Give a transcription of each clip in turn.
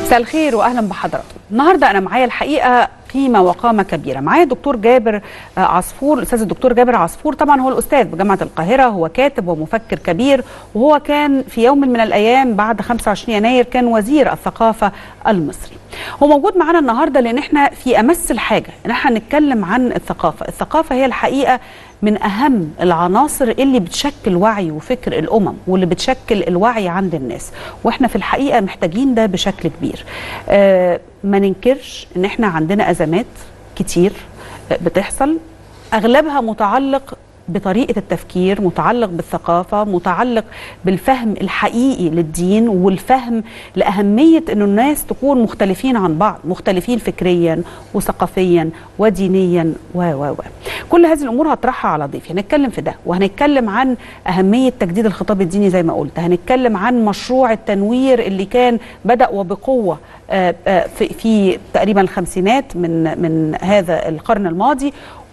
مساء الخير واهلا بحضراتكم النهارده انا معايا الحقيقه قيمه وقامه كبيره معايا الدكتور جابر عصفور الاستاذ الدكتور جابر عصفور طبعا هو الاستاذ بجامعه القاهره هو كاتب ومفكر كبير وهو كان في يوم من الايام بعد 25 يناير كان وزير الثقافه المصري هو موجود معانا النهارده لان احنا في امس الحاجه ان احنا نتكلم عن الثقافه الثقافه هي الحقيقه من اهم العناصر اللي بتشكل وعي وفكر الامم واللي بتشكل الوعي عند الناس واحنا في الحقيقه محتاجين ده بشكل كبير آه ما ننكرش ان احنا عندنا ازمات كتير بتحصل اغلبها متعلق بطريقه التفكير متعلق بالثقافه متعلق بالفهم الحقيقي للدين والفهم لاهميه انه الناس تكون مختلفين عن بعض مختلفين فكريا وثقافيا ودينيا و و و كل هذه الامور هطرحها على ضيفي هنتكلم في ده وهنتكلم عن اهميه تجديد الخطاب الديني زي ما قلت هنتكلم عن مشروع التنوير اللي كان بدا وبقوه في, في تقريبا الخمسينات من من هذا القرن الماضي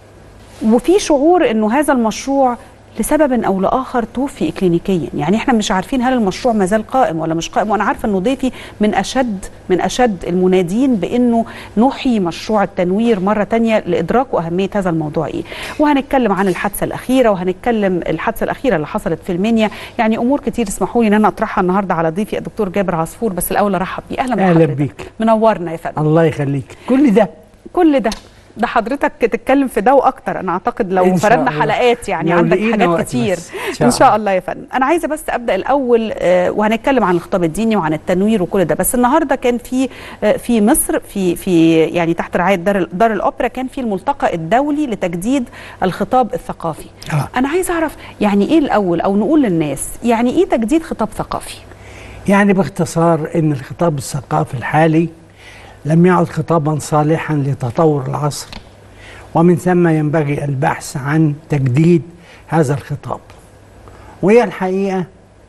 وفي شعور انه هذا المشروع لسبب او لاخر توفي اكلينيكيا يعني احنا مش عارفين هل المشروع ما زال قائم ولا مش قائم وانا عارفه انه ضيفي من اشد من اشد المنادين بانه نحيي مشروع التنوير مره تانية لادراك واهميه هذا الموضوع ايه وهنتكلم عن الحادثه الاخيره وهنتكلم الحادثه الاخيره اللي حصلت في المنيا يعني امور كتير اسمحوا لي ان انا اطرحها النهارده على ضيفي الدكتور جابر عصفور بس الاول ارحب بيه اهلا اهلا بيك منورنا يا فندم الله يخليك كل ده كل ده ده حضرتك تتكلم في ده واكتر انا اعتقد لو فردنا حلقات يعني عندك حاجات كتير ان شاء الله يا فندم انا عايزه بس ابدا الاول آه وهنتكلم عن الخطاب الديني وعن التنوير وكل ده بس النهارده كان في آه في مصر في في يعني تحت رعايه دار دار الاوبرا كان في الملتقى الدولي لتجديد الخطاب الثقافي آه. انا عايزه اعرف يعني ايه الاول او نقول للناس يعني ايه تجديد خطاب ثقافي يعني باختصار ان الخطاب الثقافي الحالي لم يعد خطابا صالحا لتطور العصر ومن ثم ينبغي البحث عن تجديد هذا الخطاب وهي الحقيقة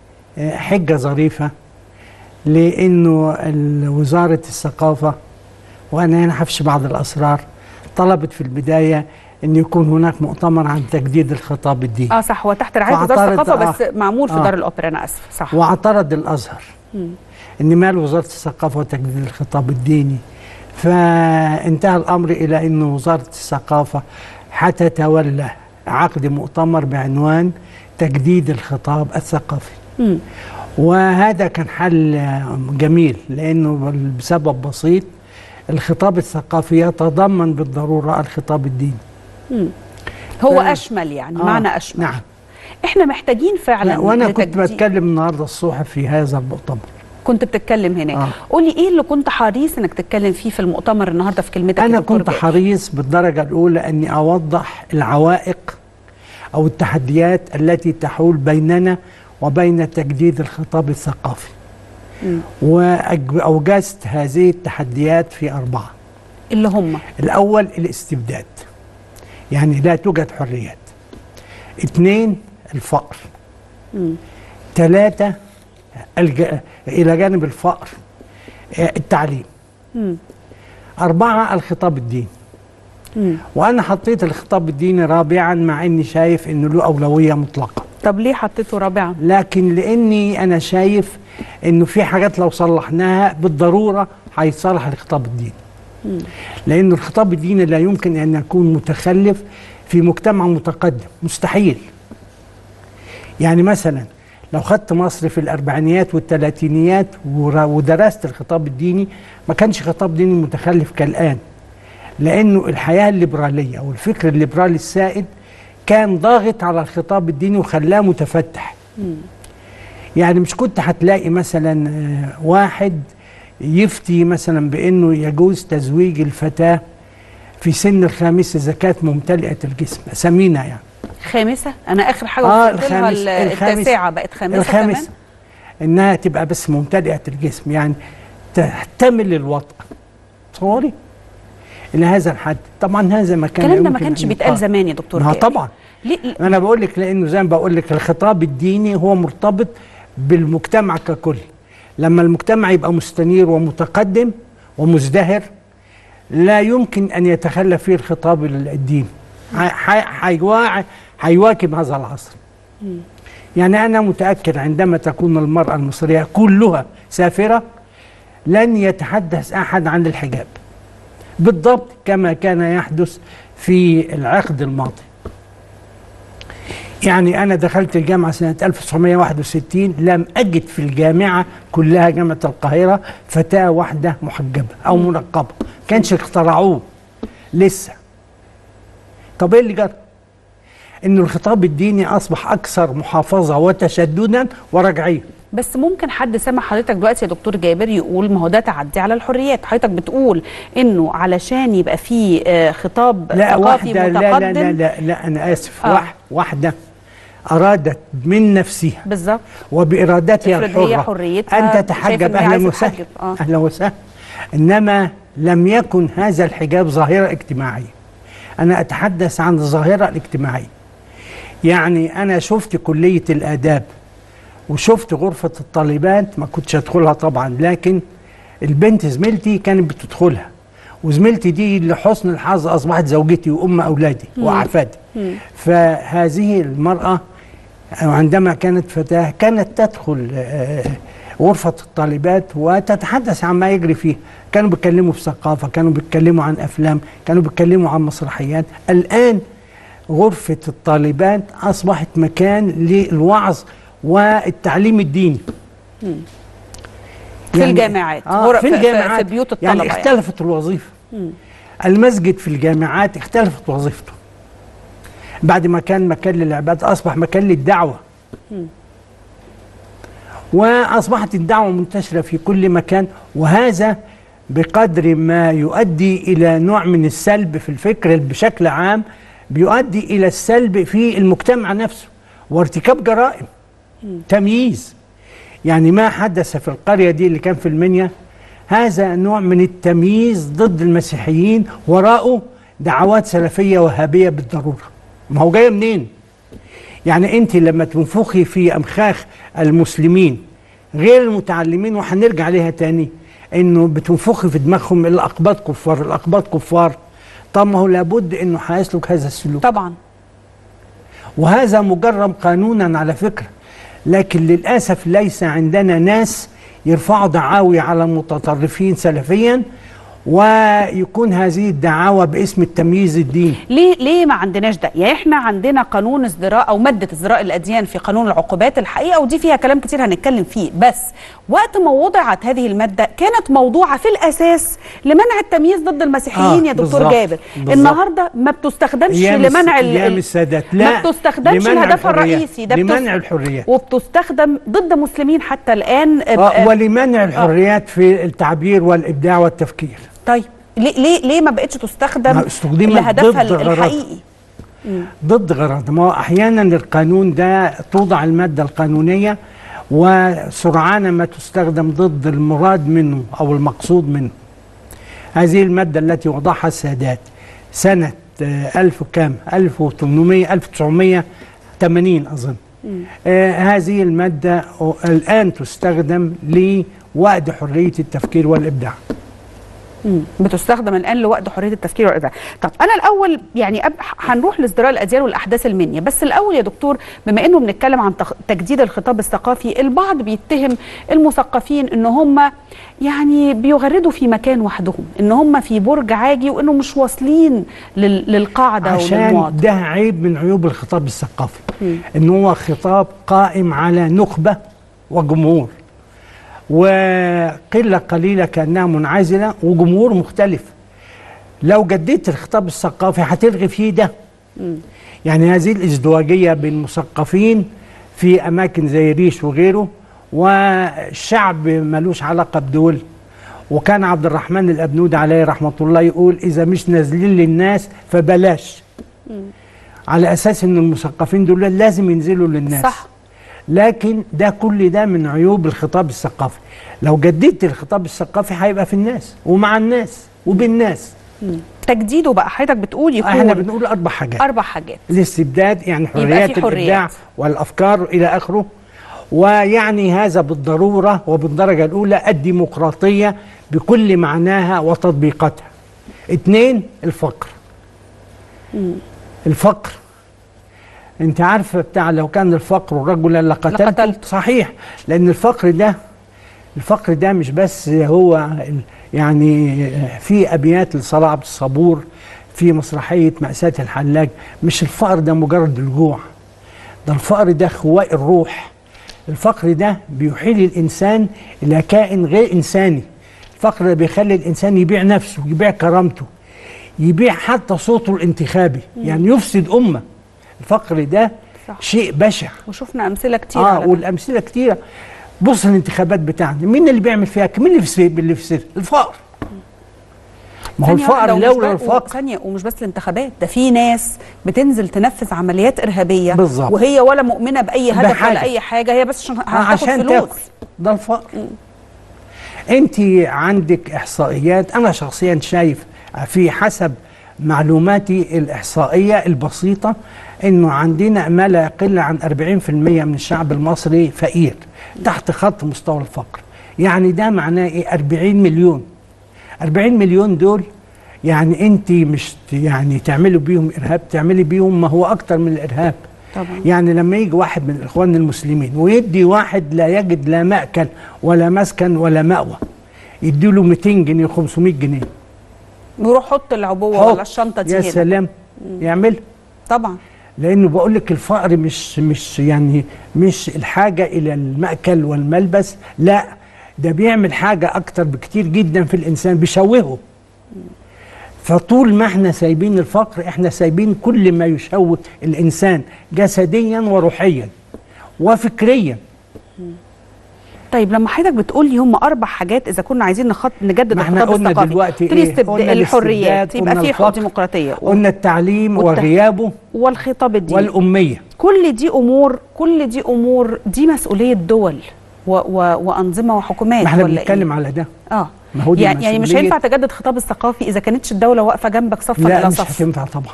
حجة ظريفة لأنه وزارة الثقافة وأنا هنا حفش بعض الأسرار طلبت في البداية أن يكون هناك مؤتمر عن تجديد الخطاب الديني اه صح هو تحت رعاية وزارة الثقافة آه بس معمول في آه دار الأوبرا أنا آسف صح واعترض الأزهر م. ان مال وزاره الثقافه وتجديد الخطاب الديني فانتهى الامر الى ان وزاره الثقافه حتتولى عقد مؤتمر بعنوان تجديد الخطاب الثقافي م. وهذا كان حل جميل لانه بسبب بسيط الخطاب الثقافي يتضمن بالضروره الخطاب الديني م. هو ف... اشمل يعني آه معنى اشمل نعم احنا محتاجين فعلا وانا كنت بتكلم النهارده الصبح في هذا المؤتمر كنت بتتكلم هناك آه. قولي ايه اللي كنت حريص انك تتكلم فيه في المؤتمر النهارده في كلمتك انا كنت حريص بالدرجه الاولى اني اوضح العوائق او التحديات التي تحول بيننا وبين تجديد الخطاب الثقافي واوجزت هذه التحديات في اربعه اللي هم الاول الاستبداد يعني لا توجد حريات اثنين الفقر ثلاثه الج... إلى جانب الفقر التعليم م. أربعة الخطاب الديني م. وأنا حطيت الخطاب الديني رابعا مع أني شايف أنه له أولوية مطلقة طب ليه حطيته رابعا؟ لكن لأني أنا شايف أنه في حاجات لو صلحناها بالضرورة هيتصلح الخطاب الديني م. لأن الخطاب الديني لا يمكن أن يكون متخلف في مجتمع متقدم مستحيل يعني مثلا لو خدت مصر في الاربعينيات والثلاثينيات ودرست الخطاب الديني ما كانش خطاب ديني متخلف كالان لانه الحياه الليبراليه او الفكر الليبرالي السائد كان ضاغط على الخطاب الديني وخلاه متفتح يعني مش كنت هتلاقي مثلا واحد يفتي مثلا بانه يجوز تزويج الفتاه في سن الخامسه اذا كانت ممتلئه الجسم سمينه يعني خامسة أنا آخر حاجة آه الخامس التاسعة بقت خامسة الخامسة كمان إنها تبقى بس ممتلئة الجسم يعني تحتمل الوطأ تصوري إلى هذا الحد طبعا هذا ما كان الكلام ده ما كانش بيتقال زمان يا دكتور ما طبعا ليه؟ أنا بقول لك لأنه زي ما بقول لك الخطاب الديني هو مرتبط بالمجتمع ككل لما المجتمع يبقى مستنير ومتقدم ومزدهر لا يمكن أن يتخلى فيه الخطاب الديني هيواكب هذا العصر يعني أنا متأكد عندما تكون المرأة المصرية كلها سافرة لن يتحدث احد عن الحجاب بالضبط كما كان يحدث في العقد الماضي يعني أنا دخلت الجامعة سنة 1961 لم أجد في الجامعة كلها جامعة القاهرة فتاة واحدة محجبة أو منقبة كانش اخترعوه لسه طب إيه اللي جرى؟ إن الخطاب الديني أصبح أكثر محافظة وتشددا ورجعية بس ممكن حد سمع حضرتك دلوقتي يا دكتور جابر يقول ما هو ده تعدي على الحريات حضرتك بتقول انه علشان يبقى في آه، خطاب لا ثقافي واحدة لا لا لا متقدم لا, لا أنا آسف آه. واح- واحدة أرادت من نفسها بالظبط وبإرادتها افرض هي الحرة حريتها أن شايفة تتحجب إن هي أهلا عايزة وسهلا تتحجب. آه. أهلا وسهلا إنما لم يكن هذا الحجاب ظاهرة اجتماعية أنا أتحدث عن الظاهرة الاجتماعية يعني أنا شفت كلية الآداب وشفت غرفة الطالبات ما كنتش أدخلها طبعا لكن البنت زميلتي كانت بتدخلها وزميلتي دي لحسن الحظ أصبحت زوجتي وأم أولادي وأحفادي فهذه المرأة عندما كانت فتاة كانت تدخل آه، غرفة الطالبات وتتحدث عن ما يجري فيه كانوا بيتكلموا في ثقافة كانوا بيتكلموا عن أفلام كانوا بيتكلموا عن مسرحيات الآن غرفة الطالبات أصبحت مكان للوعظ والتعليم الديني في الجامعات. آه غرف- في في- الجامعات في بيوت الطلبة يعني يعني. اختلفت الوظيفة المسجد في الجامعات اختلفت وظيفته بعد ما كان مكان للعبادة أصبح مكان للدعوة وأصبحت الدعوة منتشرة في كل مكان وهذا بقدر ما يؤدي إلى نوع من السلب في الفكر بشكل عام بيؤدي إلى السلب في المجتمع نفسه وارتكاب جرائم تمييز يعني ما حدث في القرية دي اللي كان في المنيا هذا نوع من التمييز ضد المسيحيين وراءه دعوات سلفية وهابية بالضرورة ما هو جاية منين يعني انت لما تنفخي في امخاخ المسلمين غير المتعلمين وهنرجع عليها تاني انه بتنفخي في دماغهم الاقباط كفار الاقباط كفار طب ما هو لابد انه هيسلك هذا السلوك طبعا وهذا مجرم قانونا على فكرة لكن للأسف ليس عندنا ناس يرفعوا دعاوي على المتطرفين سلفيا ويكون هذه الدعاوى باسم التمييز الديني ليه ليه ما عندناش ده؟ يعني احنا عندنا قانون ازدراء او ماده ازدراء الاديان في قانون العقوبات الحقيقه ودي فيها كلام كتير هنتكلم فيه بس وقت ما وضعت هذه الماده كانت موضوعه في الاساس لمنع التمييز ضد المسيحيين آه، يا دكتور بالظبط، جابر بالظبط. النهارده ما بتستخدمش أيام الس- لمنع ال- أيام ال- السادات ما لا بتستخدمش لمنع لهدفها الحريات. الرئيسي ده بتس- لمنع الحريات وبتستخدم ضد مسلمين حتى الان آه، ولمنع الحريات في التعبير والإبداع والتفكير طيب ليه ليه ليه ما بقتش تستخدم ما استخدمت لهدفها ضد غرضها. الحقيقي ضد غرض ما هو احيانا القانون ده توضع الماده القانونيه وسرعان ما تستخدم ضد المراد منه او المقصود منه هذه الماده التي وضعها السادات سنه آه، 1000 وكام 1800 1980 اظن آه هذه الماده الان تستخدم لوأد حريه التفكير والابداع مم. بتستخدم الان لوقت حريه التفكير والابداع. طب انا الاول يعني أب... هنروح لازدراء الاديان والاحداث المنيه، بس الاول يا دكتور بما انه بنتكلم عن تخ... تجديد الخطاب الثقافي، البعض بيتهم المثقفين ان هم يعني بيغردوا في مكان وحدهم، ان هم في برج عاجي وانه مش واصلين لل... للقاعده عشان وللمواطن. ده عيب من عيوب الخطاب الثقافي ان هو خطاب قائم على نخبه وجمهور وقله قليله كانها منعزله وجمهور مختلف لو جددت الخطاب الثقافي هتلغي فيه ده يعني هذه الازدواجيه بين المثقفين في اماكن زي ريش وغيره والشعب ملوش علاقه بدول وكان عبد الرحمن الابنود عليه رحمه الله يقول اذا مش نازلين للناس فبلاش على اساس ان المثقفين دول لازم ينزلوا للناس صح. لكن ده كل ده من عيوب الخطاب الثقافي لو جددت الخطاب الثقافي هيبقى في الناس ومع الناس وبالناس تجديده بقى حضرتك بتقول يكون احنا بنقول اربع حاجات اربع حاجات. الاستبداد يعني يبقى حريات في حريات. الابداع والافكار الى اخره ويعني هذا بالضروره وبالدرجه الاولى الديمقراطيه بكل معناها وتطبيقاتها اثنين الفقر الفقر انت عارفه بتاع لو كان الفقر رجلا لقتلته لقتلته. صحيح لان الفقر ده الفقر ده مش بس هو ال- يعني في ابيات لصلاح عبد الصبور في مسرحيه مأساة الحلاج مش الفقر ده مجرد الجوع ده الفقر ده خواء الروح الفقر ده بيحيل الانسان الى كائن غير انساني الفقر ده بيخلي الانسان يبيع نفسه يبيع كرامته يبيع حتى صوته الانتخابي يعني يفسد امه الفقر ده صح. شيء بشع وشفنا امثله كتير اه على ده. والامثله كتيره بص الانتخابات بتاعنا مين اللي بيعمل فيها مين اللي في اللي في الفقر ما هو ثانية واحدة الفقر ومش لولا بس- الفقر ثانية ومش بس الانتخابات ده في ناس بتنزل تنفذ عمليات إرهابية بالظبط. وهي ولا مؤمنة بأي هدف بحاجة. ولا أي حاجة هي بس عشان آه، هتاخد عشان فلوس تاكل ده الفقر انت عندك احصائيات انا شخصيا شايف في حسب معلوماتي الاحصائيه البسيطه انه عندنا ما لا يقل عن 40% من الشعب المصري فقير تحت خط مستوى الفقر يعني ده معناه ايه 40 مليون 40 مليون دول يعني انت مش ت- يعني تعملوا بيهم ارهاب تعملي بيهم ما هو اكتر من الارهاب طبعا يعني لما يجي واحد من الاخوان المسلمين ويدي واحد لا يجد لا مأكل ولا مسكن ولا مأوى يدي له 200 جنيه 500 جنيه ويروح حط العبوة حط. ولا الشنطة دي يا هنا سلام يعمل طبعا لانه بقول لك الفقر مش مش يعني مش الحاجه الى المأكل والملبس لا ده بيعمل حاجه اكتر بكتير جدا في الانسان بيشوهه فطول ما احنا سايبين الفقر احنا سايبين كل ما يشوه الانسان جسديا وروحيا وفكريا طيب لما حضرتك بتقول لي هم اربع حاجات اذا كنا عايزين نخط نجدد ما احنا الخطاب قلنا الثقافي دلوقتي قلت لي ايه؟ استبد- قلنا الحريات الاستبداد، يبقى قلنا في الفقر، ديمقراطيه قلنا التعليم والت- وغيابه والخطاب الديني والأمية كل دي امور كل دي امور دي مسؤوليه دول و و وانظمه وحكومات ما احنا ولا بنتكلم إيه؟ على ده اه ما هو دي يعني يعني مش مسؤولية. هينفع تجدد خطاب الثقافي اذا كانتش الدوله واقفه جنبك صفا لا الى مش صف هتنفع طبعا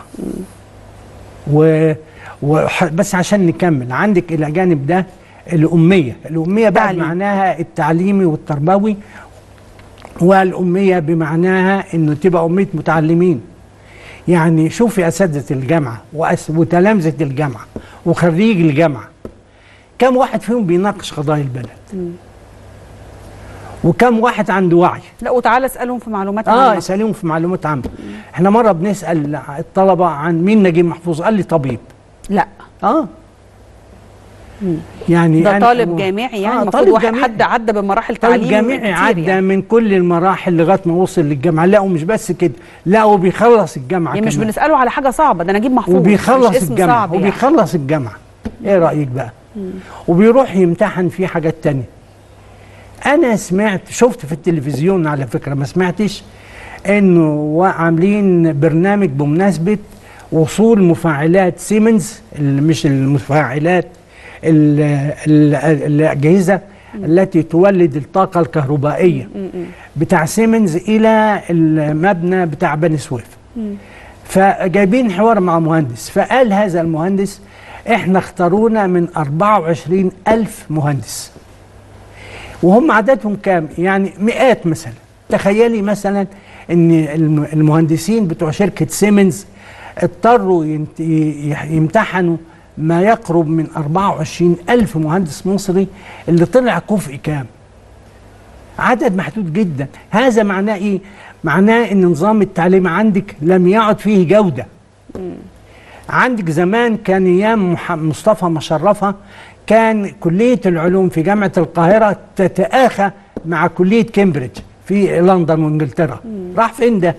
و... و... بس عشان نكمل عندك الى جانب ده الأمية الأمية بقى تعليم. بمعناها التعليمي والتربوي والأمية بمعناها إنه تبقى أمية متعلمين يعني شوفي أساتذة الجامعة وأس... وتلامذة الجامعة وخريج الجامعة كم واحد فيهم بيناقش قضايا البلد وكم واحد عنده وعي لا وتعالى اسالهم في معلومات اه عامة. اساليهم في معلومات عامه احنا مره بنسال الطلبه عن مين نجيب محفوظ قال لي طبيب لا اه يعني ده أنا- طالب جامعي يعني آه، المفروض طالب واحد جامعي. حد عدى بمراحل طالب تعليم جامعي كتير عدى يعني. من كل المراحل لغايه ما وصل للجامعه لا ومش بس كده لا وبيخلص الجامعه يعني مش كمان. بنساله على حاجه صعبه ده نجيب محفوظ وبيخلص مش اسم الجامعه صعب يعني. وبيخلص الجامعه ايه رايك بقى وبيروح يمتحن في حاجات تانية انا سمعت شفت في التلفزيون على فكره ما سمعتش انه عاملين برنامج بمناسبه وصول مفاعلات سيمنز اللي مش المفاعلات ال- ال- الاجهزه التي تولد الطاقه الكهربائيه بتاع سيمنز الى المبنى بتاع بني سويف فجايبين حوار مع مهندس فقال هذا المهندس احنا اختارونا من 24 ألف مهندس وهم عددهم كام يعني مئات مثلا تخيلي مثلا ان الم- المهندسين بتوع شركة سيمنز اضطروا ينت- ي- يمتحنوا ما يقرب من 24 ألف مهندس مصري اللي طلع كفء كام عدد محدود جدا هذا معناه ايه معناه ان نظام التعليم عندك لم يعد فيه جوده عندك زمان كان ايام مح- مصطفى مشرفه كان كليه العلوم في جامعه القاهره تتآخى مع كليه كامبريدج في لندن وانجلترا راح فين ده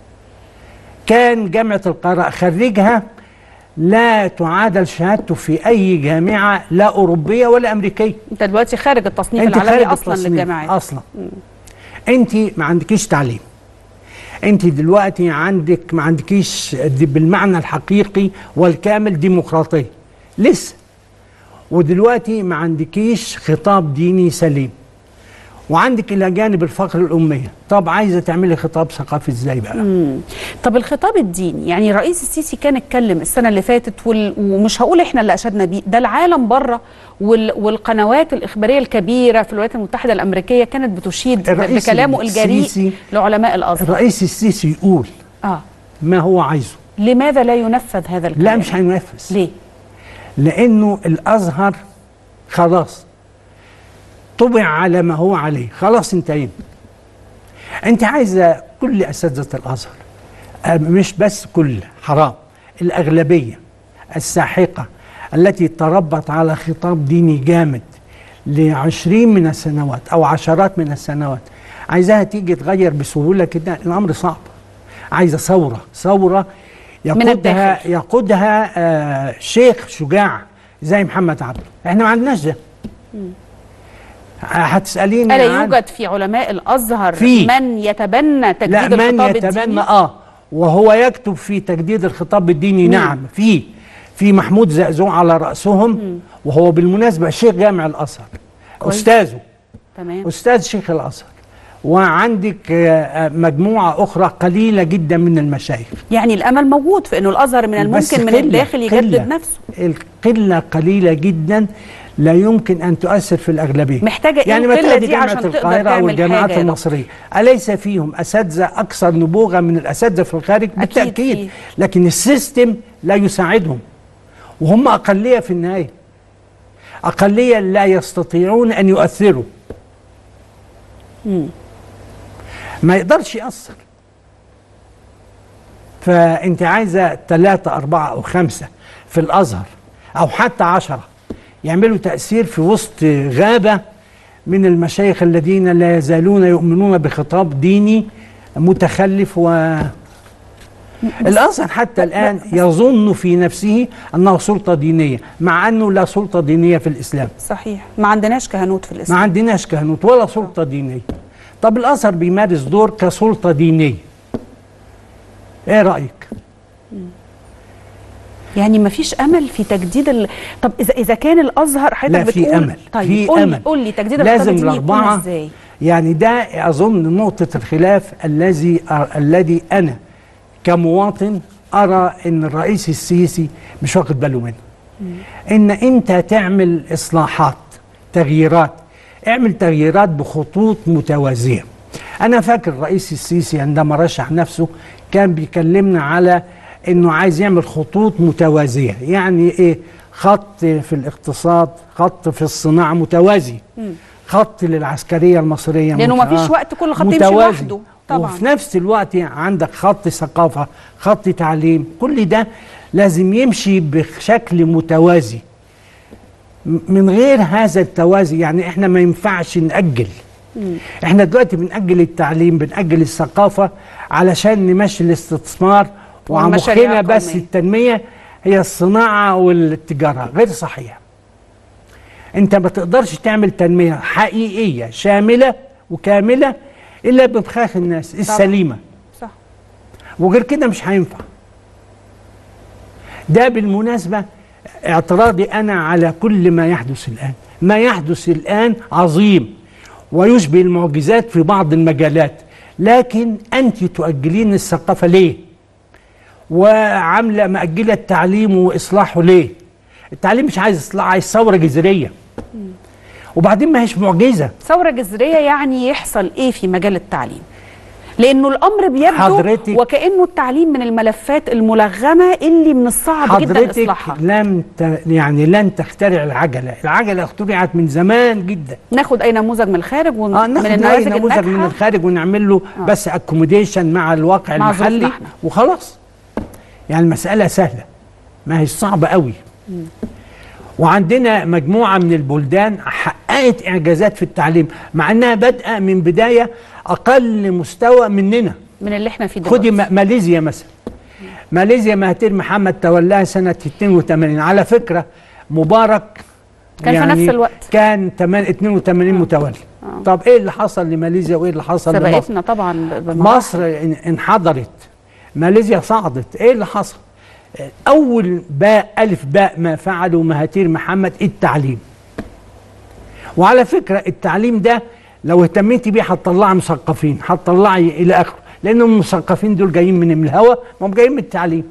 كان جامعه القاهره خريجها لا تعادل شهادته في اي جامعه لا اوروبيه ولا امريكيه انت دلوقتي خارج التصنيف انت العالمي خارج اصلا التصنيف للجامعات اصلا انت ما عندكيش تعليم انت دلوقتي عندك ما عندكيش دي بالمعنى الحقيقي والكامل ديمقراطيه لسه ودلوقتي ما عندكيش خطاب ديني سليم وعندك الى جانب الفقر الاميه طب عايزه تعملي خطاب ثقافي ازاي بقى مم. طب الخطاب الديني يعني الرئيس السيسي كان اتكلم السنه اللي فاتت وال... ومش هقول احنا اللي اشدنا بيه ده العالم بره وال... والقنوات الاخباريه الكبيره في الولايات المتحده الامريكيه كانت بتشيد ب- الرئيس بكلامه الجريء السيسي- لعلماء الازهر الرئيس السيسي يقول اه ما هو عايزه لماذا لا ينفذ هذا الكلام لا مش هينفذ ليه لانه الازهر خلاص طبع على ما هو عليه خلاص انتهينا انت عايزه كل اساتذه الازهر آه، مش بس كل حرام الاغلبيه الساحقه التي تربت على خطاب ديني جامد لعشرين من السنوات او عشرات من السنوات عايزاها تيجي تغير بسهوله كده الامر صعب عايزه ثوره ثوره يقودها الداخل. يقودها آه شيخ شجاع زي محمد عبده احنا ما عندناش ده هتساليني الا عن- يوجد في علماء الازهر في. من يتبنى لا تجديد من الخطاب يتبنى الديني اه وهو يكتب في تجديد الخطاب الديني نعم في في محمود زقزوع على راسهم وهو بالمناسبه شيخ جامع الازهر كويس. استاذه تمام استاذ شيخ الازهر وعندك آه، آه، مجموعه اخرى قليله جدا من المشايخ يعني الامل موجود في انه الازهر من بس الممكن من قلة- الداخل يجدد قلة. نفسه القله قليله جدا لا يمكن ان تؤثر في الاغلبيه محتاجة إيه يعني القلة مثلا دي جامعه عشان تقدر القاهره او تعمل الجامعات حاجة يا المصريه اليس فيهم اساتذه اكثر نبوغه من الاساتذه في الخارج بالتاكيد فيه. لكن السيستم لا يساعدهم وهم اقليه في النهايه اقليه لا يستطيعون ان يؤثروا ما يقدرش يأثر فأنت عايزة ثلاثة أربعة أو خمسة في الأزهر أو حتى عشرة يعملوا تأثير في وسط غابة من المشايخ الذين لا يزالون يؤمنون بخطاب ديني متخلف و الأزهر حتى الآن يظن في نفسه أنه سلطة دينية مع أنه لا سلطة دينية في الإسلام صحيح ما عندناش كهنوت في ما الاسلام عندناش كهنوت ولا سلطة دينية طب الأزهر بيمارس دور كسلطة دينية ايه رأيك؟ يعني ما فيش امل في تجديد ال... طب اذا اذا كان الازهر حضرتك لا في بتقول أمل طيب في قول أمل لي قول لي تجديد الخطاب لازم الديني يكون الأربعة ازاي يعني ده أظن نقطة الخلاف الذي الذي أنا كمواطن أرى أن الرئيس السيسي مش واخد باله منه ان انت تعمل اصلاحات تغييرات اعمل تغييرات بخطوط متوازيه انا فاكر الرئيس السيسي عندما رشح نفسه كان بيكلمنا على انه عايز يعمل خطوط متوازيه يعني ايه خط في الاقتصاد خط في الصناعه متوازي خط للعسكريه المصريه لأنه مت- مفيش آه، وقت كل خط يمشي متوازي. لوحده طبعاً. وفي نفس الوقت عندك خط ثقافة خط تعليم كل ده لازم يمشي بشكل متوازي م- من غير هذا التوازي يعني احنا ما ينفعش نأجل احنا دلوقتي بنأجل التعليم بنأجل الثقافة علشان نمشي الاستثمار والمشاريع ومخنا بس القومية. التنمية هي الصناعة والتجارة غير صحيح انت ما تقدرش تعمل تنمية حقيقية شاملة وكاملة إلا بمخاخ الناس السليمة صح وغير كده مش هينفع ده بالمناسبة اعتراضي أنا على كل ما يحدث الآن ما يحدث الآن عظيم ويشبه المعجزات في بعض المجالات لكن أنت تؤجلين الثقافة ليه وعاملة مأجلة التعليم وإصلاحه ليه التعليم مش عايز إصلاح عايز ثورة جذرية وبعدين ما هيش معجزة ثورة جذرية يعني يحصل ايه في مجال التعليم لانه الامر بيبدو حضرتك- وكانه التعليم من الملفات الملغمه اللي من الصعب جدا حضرتك اصلاحها لم ت... يعني لن تخترع العجلة العجلة اخترعت من زمان جدا ناخد اي نموذج من الخارج ومن اه ناخد من اي النماذج نموذج من الناجحه الخارج ونعمل له آه. بس اكوموديشن مع الواقع مع ظروفنا المحلي احنا. وخلاص يعني المسألة سهلة ما هي صعبة قوي وعندنا مجموعة من البلدان حققت إعجازات في التعليم مع أنها بادئة من بداية أقل مستوى مننا من اللي احنا فيه دلوقتي خدي م- ماليزيا مثلا ماليزيا مهاتير محمد تولاها سنة 82 على فكرة مبارك كان في نفس الوقت. كان 8 82 متولي طب ايه اللي حصل لماليزيا وايه اللي حصل لمصر سبقتنا طبعا ب- بمراحل. مصر ان- انحدرت ماليزيا صعدت ايه اللي حصل اول باء الف باء ما فعله مهاتير محمد التعليم وعلى فكره التعليم ده لو اهتميتي بيه هتطلعي مثقفين هتطلعي الى اخره لان المثقفين دول جايين من الهوا ما هم جايين من التعليم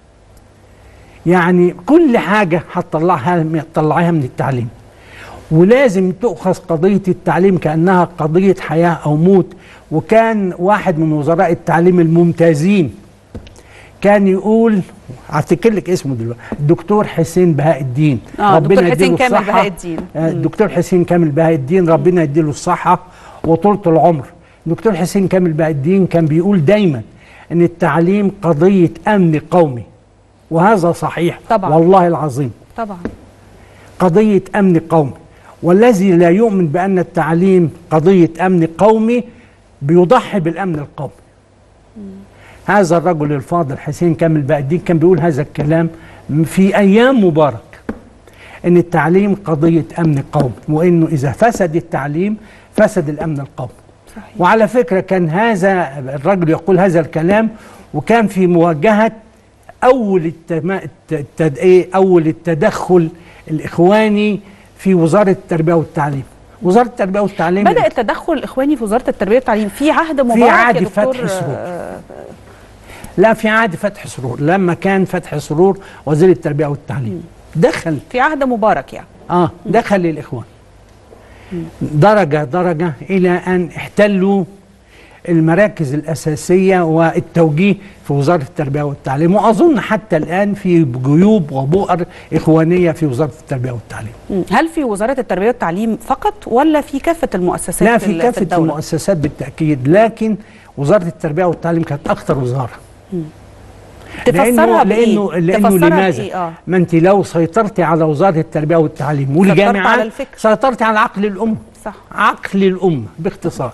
يعني كل حاجه هتطلعها هتطلعيها من التعليم ولازم تؤخذ قضية التعليم كأنها قضية حياة أو موت وكان واحد من وزراء التعليم الممتازين كان يقول هفتكر لك اسمه دلوقتي الدكتور حسين بهاء الدين آه، دكتور حسين يديله كامل الصحة. بهاء الدين. آه، مم. الدكتور حسين كامل بهاء الدين ربنا يديله الصحة وطولة العمر الدكتور حسين كامل بهاء الدين كان بيقول دايما ان التعليم قضية امن قومي وهذا صحيح طبعاً. والله العظيم طبعا قضية أمن قومي والذي لا يؤمن بأن التعليم قضية أمن قومي بيضحي بالأمن القومي هذا الرجل الفاضل حسين كامل بقى الدين كان بيقول هذا الكلام في أيام مبارك أن التعليم قضية أمن قومي وأنه إذا فسد التعليم فسد الأمن القومي صحيح وعلى فكرة كان هذا الرجل يقول هذا الكلام وكان في مواجهة أول التما... الت- التد... إيه أول التدخل الإخواني في وزارة التربية والتعليم وزارة التربية والتعليم بدأ التدخل الإخواني في وزارة التربية والتعليم في عهد مبارك في يا عهد دكتور فتحي سرور. آه، لا في عهد فتحي سرور لما كان فتحي سرور وزير التربية والتعليم دخل في عهد مبارك يعني اه دخل الإخوان درجة درجة إلى أن احتلوا المراكز الأساسية والتوجيه في وزارة التربية والتعليم وأظن حتى الآن في جيوب وبؤر إخوانية في وزارة التربية والتعليم مم. هل في وزارة التربية والتعليم فقط ولا في كافة المؤسسات لا في ال- كافة الدولة؟ المؤسسات بالتأكيد لكن وزارة التربية والتعليم كانت أخطر وزارة تفسرها بإيه؟ لأنه, لأنه تفسرها لماذا؟ بإيه؟ آه. ما أنت لو سيطرتي على وزارة التربية والتعليم على والجامعات الفكر. سيطرتي على عقل الأمة صح عقل الأمة باختصار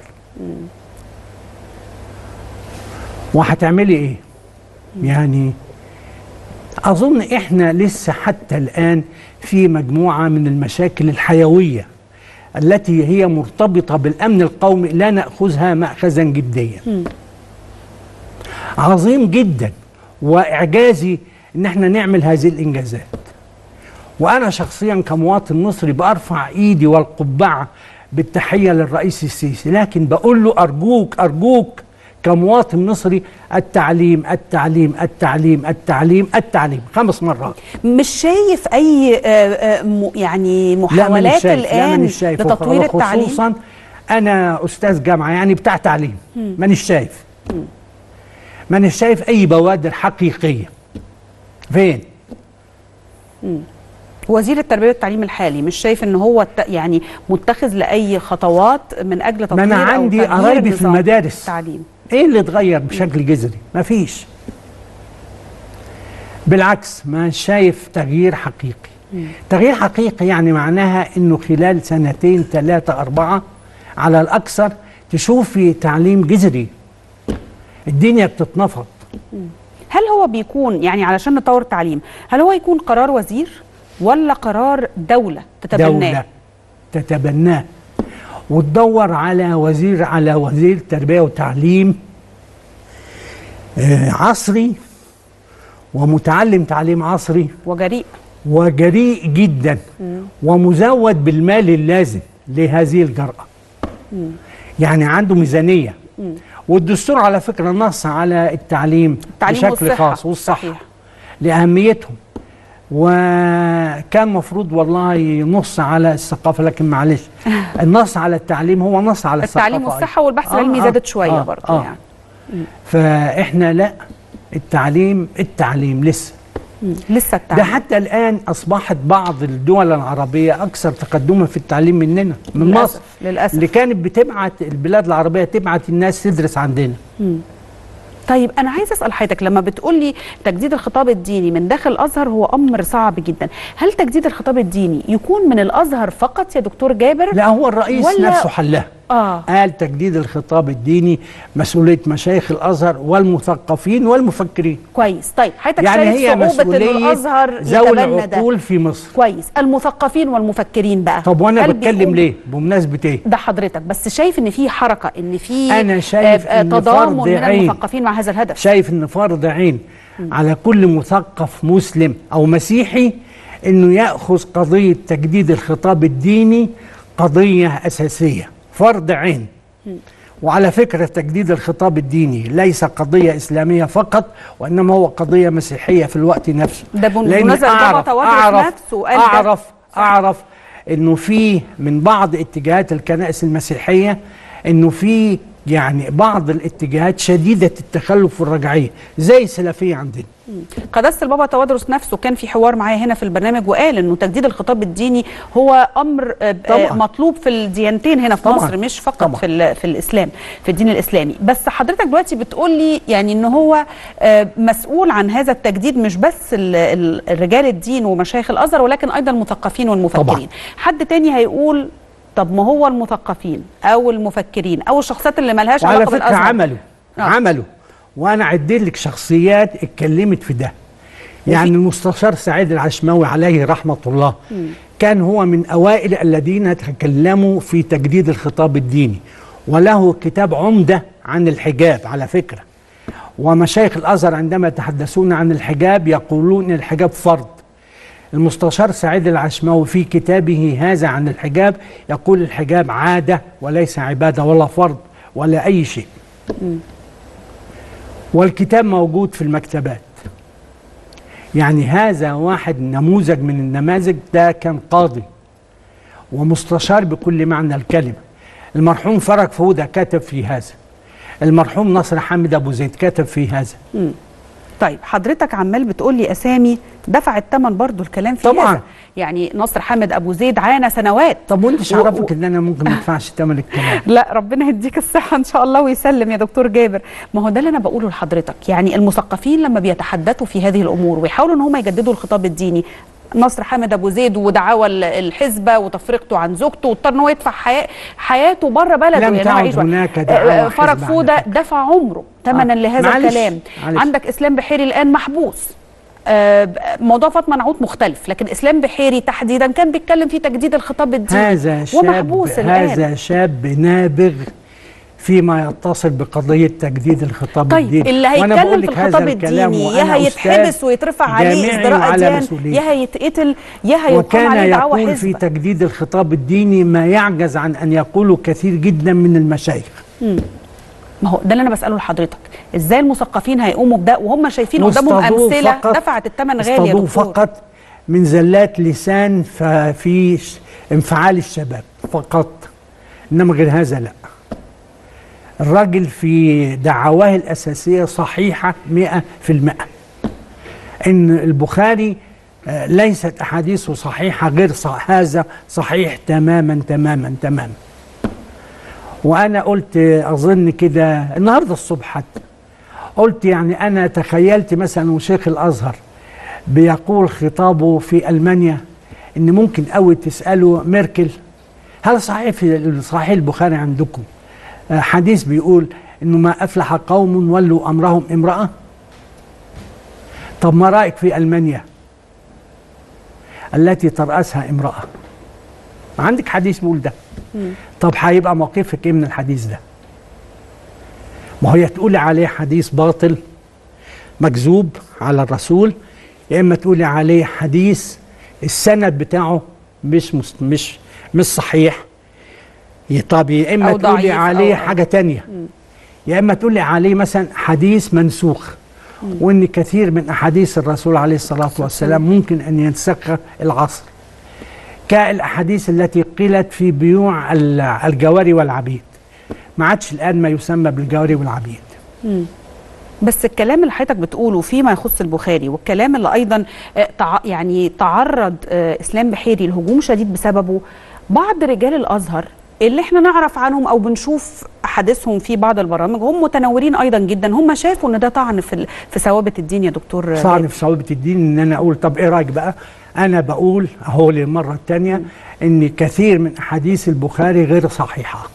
وهتعملي إيه؟ يعني أظن إحنا لسه حتى الآن في مجموعة من المشاكل الحيوية التي هي مرتبطة بالأمن القومي لا نأخذها مأخذا جديا عظيم جدا وإعجازي إن إحنا نعمل هذه الإنجازات وأنا شخصيا كمواطن مصري بأرفع إيدي والقبعة بالتحية للرئيس السيسي لكن بقول له أرجوك أرجوك كمواطن مصري التعليم التعليم التعليم التعليم التعليم خمس مرات مش شايف أي آه، آه، م- يعني لا محاولات مانيش شايف لا الآن مانيش شايف لتطوير التعليم خصوصا أنا أستاذ جامعة يعني بتاع تعليم مانيش شايف مانيش شايف أي بوادر حقيقية فين؟ وزير التربية والتعليم الحالي مش شايف ان هو الت- يعني متخذ لأي خطوات من أجل تطوير ما أنا أو عندي تغيير قرايبي في نظام المدارس. التعليم ايه اللي اتغير بشكل جذري مفيش بالعكس ما شايف تغيير حقيقي تغيير حقيقي يعني معناها انه خلال سنتين ثلاثة أربعة على الأكثر تشوفي تعليم جذري الدنيا بتتنفض هل هو بيكون يعني علشان نطور التعليم هل هو يكون قرار وزير ولا قرار دولة تتبناه دولة تتبناه وتدور على وزير على وزير تربية وتعليم آه، عصري ومتعلم تعليم عصري وجريء وجريء جدا ومزود بالمال اللازم لهذه الجرأة يعني عنده ميزانية والدستور على فكرة نص على التعليم, التعليم بشكل والصحة. خاص والصحة صحيح. لأهميتهم وكان مفروض والله ينص على الثقافة لكن معلش النص على التعليم هو نص على الثقافة التعليم أيضاً. والصحة والبحث آه، العلمي آه، زادت شوية آه، برضه آه. يعني فإحنا لا التعليم التعليم لسه لسه ده التعليم حتى الآن أصبحت بعض الدول العربية أكثر تقدما في التعليم مننا من للأسف، مصر للأسف. اللي كانت بتبعت البلاد العربية تبعت الناس تدرس عندنا طيب انا عايز اسال حضرتك لما بتقول لي تجديد الخطاب الديني من داخل الازهر هو امر صعب جدا هل تجديد الخطاب الديني يكون من الازهر فقط يا دكتور جابر لا هو الرئيس ولا- نفسه حلها اه قال تجديد الخطاب الديني مسؤولية مشايخ الأزهر والمثقفين والمفكرين كويس طيب حضرتك يعني شايف هي صعوبه ان مسؤولية الازهر ذوي يتبنى ده العقول في مصر كويس المثقفين والمفكرين بقى طب وأنا هل بتكلم بيقوم- ليه بمناسبة إيه ده حضرتك بس شايف ان في حركه ان في أنا شايف آه، آه، إن تضامن فرض من عين. المثقفين مع هذا الهدف شايف ان فرض عين على كل مثقف مسلم او مسيحي انه ياخذ قضيه تجديد الخطاب الديني قضيه اساسيه فرض عين وعلى فكره تجديد الخطاب الديني ليس قضيه اسلاميه فقط وانما هو قضيه مسيحيه في الوقت نفسه ده بن- لأن بمناسبة بابا اعرف تواضع اعرف نفسه وقال ده. اعرف اعرف انه في من بعض اتجاهات الكنائس المسيحيه انه في يعني بعض الاتجاهات شديده التخلف والرجعيه زي السلفيه عندنا قداسه البابا توادرس نفسه كان في حوار معايا هنا في البرنامج وقال انه تجديد الخطاب الديني هو امر آه، طبعاً. آه، مطلوب في الديانتين هنا في طبعاً. مصر مش فقط طبعاً. في ال- في الاسلام في الدين الاسلامي بس حضرتك دلوقتي بتقول لي يعني ان هو آه، مسؤول عن هذا التجديد مش بس ال- ال- الرجال الدين ومشايخ الازهر ولكن ايضا المثقفين والمفكرين طبعاً. حد تاني هيقول طب ما هو المثقفين او المفكرين او الشخصيات اللي ملهاش وعلى علاقه فكره بالازهر عملوا آه. عملوا وانا عديت لك شخصيات اتكلمت في ده يعني المستشار سعيد العشماوي عليه رحمه الله كان هو من اوائل الذين تكلموا في تجديد الخطاب الديني وله كتاب عمده عن الحجاب على فكره ومشايخ الازهر عندما يتحدثون عن الحجاب يقولون ان الحجاب فرض المستشار سعيد العشماوي في كتابه هذا عن الحجاب يقول الحجاب عاده وليس عباده ولا فرض ولا اي شيء والكتاب موجود في المكتبات يعني هذا واحد نموذج من النماذج ده كان قاضي ومستشار بكل معنى الكلمة المرحوم فرج فودة كتب في هذا المرحوم نصر حامد أبو زيد كتب في هذا طيب حضرتك عمال بتقول لي اسامي دفع الثمن برضو الكلام فيه طبعاً. هذا. يعني نصر حامد ابو زيد عانى سنوات طب وانت و- عرفك ان انا ممكن ما ادفعش ثمن الكلام لا ربنا يديك الصحة إن شاء الله ويسلم يا دكتور جابر ما هو ده اللي أنا بقوله لحضرتك يعني المثقفين لما بيتحدثوا في هذه الأمور ويحاولوا إن هم يجددوا الخطاب الديني نصر حامد ابو زيد ودعاوى ال- الحزبه وتفرقته عن زوجته واضطر ان هو يدفع حياة حياته بره بلده لم يعني هو تعد يعيش بره. هناك آه، دعاوى فرج حزب على فوده فكرة. دفع عمره ثمنا آه، لهذا معلش، الكلام معلش. عندك اسلام بحيري الان محبوس آه، موضوع فاطمه نعوت مختلف لكن اسلام بحيري تحديدا كان بيتكلم في تجديد الخطاب الديني هذا شاب ومحبوس الان هذا شاب نابغ فيما يتصل بقضية تجديد الخطاب طيب الديني اللي وأنا بقول هيتكلم في لك هذا الخطاب الكلام الديني وأنا يا هيتحبس أستاذ ويترفع عليه جامعي ازدراء وعلى اديان مسؤولية. يا هيتقتل يا هيقام وكان عليه دعوى يقول في حزب تجديد الخطاب الديني ما يعجز عن أن يقوله كثير جدا من المشايخ ما هو ده اللي انا بساله لحضرتك ازاي المثقفين هيقوموا بده وهم شايفين قدامهم واصطادوه امثله فقط- دفعت الثمن غالي يا اصطادوه دكتور فقط من زلات لسان ففي ش- انفعال الشباب فقط إنما غير هذا لا الراجل في دعواه الأساسية صحيحة مئة في المئة إن البخاري آه، ليست أحاديثه صحيحة غير صح هذا صحيح تماما تماما تماما وأنا قلت آه، أظن كده النهاردة الصبح حتى قلت يعني أنا تخيلت مثلا وشيخ الأزهر بيقول خطابه في ألمانيا إن ممكن قوي تسأله ميركل هل صحيح في صحيح البخاري عندكم آه، حديث بيقول إنه ما أفلح قوم ولوا أمرهم امرأة طب ما رأيك في ألمانيا التي ترأسها امرأة ما عندك حديث بيقول ده طب هيبقى موقفك ايه من الحديث ده ما هي تقولي عليه حديث باطل مكذوب على الرسول يا اما تقولي عليه حديث السند بتاعه مش مس- مش مش صحيح ي- طب يا اما أو تقولي ضعيف عليه أو- حاجه تانية يا اما تقولي عليه مثلا حديث منسوخ وان كثير من احاديث الرسول عليه الصلاه والسلام ممكن ان ينسخها العصر كالاحاديث التي قيلت في بيوع ال- الجواري والعبيد ما عادش الان ما يسمى بالجواري والعبيد بس الكلام اللي حضرتك بتقوله فيما يخص البخاري والكلام اللي ايضا آه، تع... يعني تعرض آه، اسلام بحيري لهجوم شديد بسببه بعض رجال الازهر اللي احنا نعرف عنهم او بنشوف احاديثهم في بعض البرامج هم متنورين ايضا جدا هم شافوا ان ده طعن في ال- في ثوابت الدين يا دكتور آه، صعب في صعوبة الدين ان انا اقول طب ايه رايك بقى انا بقول اهو للمره الثانيه ان كثير من احاديث البخاري غير صحيحه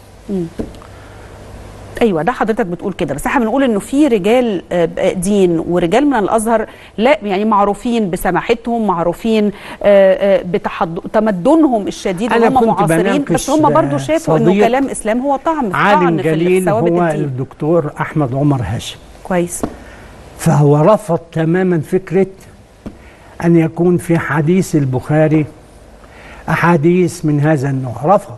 ايوه ده حضرتك بتقول كده بس احنا بنقول انه في رجال آه، ب- دين ورجال من الازهر لا يعني معروفين بسماحتهم معروفين آه، آه، بتحض- تمدنهم الشديد أنا وهم كنت معاصرين بناقش، بس هم برضو آه، شافوا انه صديق كلام اسلام هو طعن عالم طعن في ال- في جليل ثوابت هو الدين الدكتور احمد عمر هاشم كويس فهو رفض تماما فكره ان يكون في حديث البخاري احاديث من هذا النوع رفض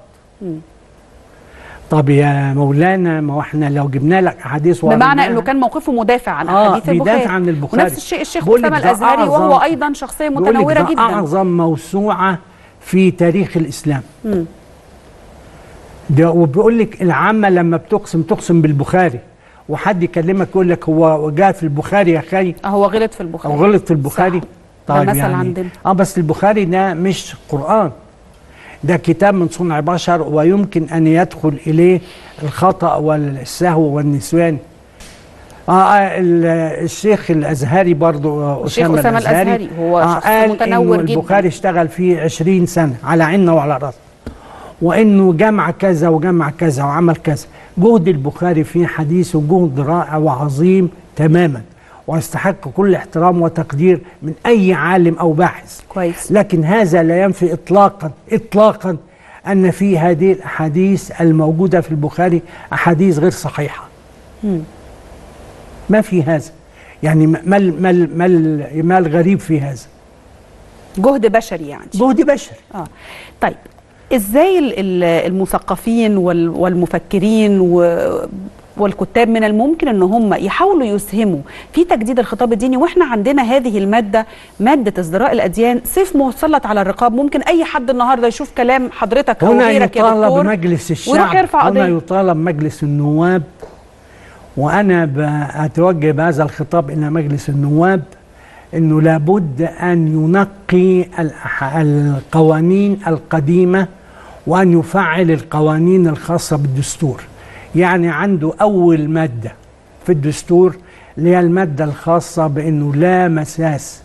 طب يا مولانا ما هو احنا لو جبنا لك احاديث بمعنى وقريناها- انه كان موقفه مدافع عن آه، احاديث البخاري بيدافع عن البخاري. ونفس الشيء الشيخ بقول لك اسامه ده الازهري وهو أعظم- ايضا شخصيه بيقول لك متنوره ده جدا اعظم موسوعه في تاريخ الاسلام ده وبيقول لك العامه لما بتقسم تقسم بالبخاري وحد يكلمك يقول لك هو جاء في البخاري يا خي هو غلط في او البخاري غلط في البخاري صح. ده مثل عندنا. اه بس البخاري ده مش قران ده كتاب من صنع بشر ويمكن ان يدخل اليه الخطا والسهو والنسيان اه آه، ال- الشيخ الازهري برضو آه، الشيخ اسامه أسامة الازهري الأزهري هو آه شخص قال متنور إنه جداً. البخاري اشتغل فيه 20 سنه على عيننا وعلى راسنا وانه جمع كذا وجمع كذا وعمل كذا جهد البخاري في حديثه جهد رائع وعظيم تماما ويستحق كل احترام وتقدير من اي عالم او باحث كويس لكن هذا لا ينفي اطلاقا اطلاقا ان في هذه الاحاديث الموجوده في البخاري احاديث غير صحيحه مم. ما في هذا يعني ما ما ال- ما ال- ما ال- ما الغريب في هذا جهد بشري يعني جهد بشري اه طيب ازاي ال- ال- المثقفين وال- والمفكرين و- والكتاب من الممكن ان هم يحاولوا يسهموا في تجديد الخطاب الديني واحنا عندنا هذه الماده ماده ازدراء الاديان سيف مسلط على الرقاب ممكن اي حد النهارده يشوف كلام حضرتك او هنا غيرك يا يطالب دكتور مجلس الشعب ويروح يرفع هنا قضيه يطالب مجلس النواب وانا ب- اتوجه بهذا الخطاب الى مجلس النواب انه لابد ان ينقي الأح- القوانين القديمه وان يفعل القوانين الخاصه بالدستور يعني عنده اول ماده في الدستور اللي هي الماده الخاصه بانه لا مساس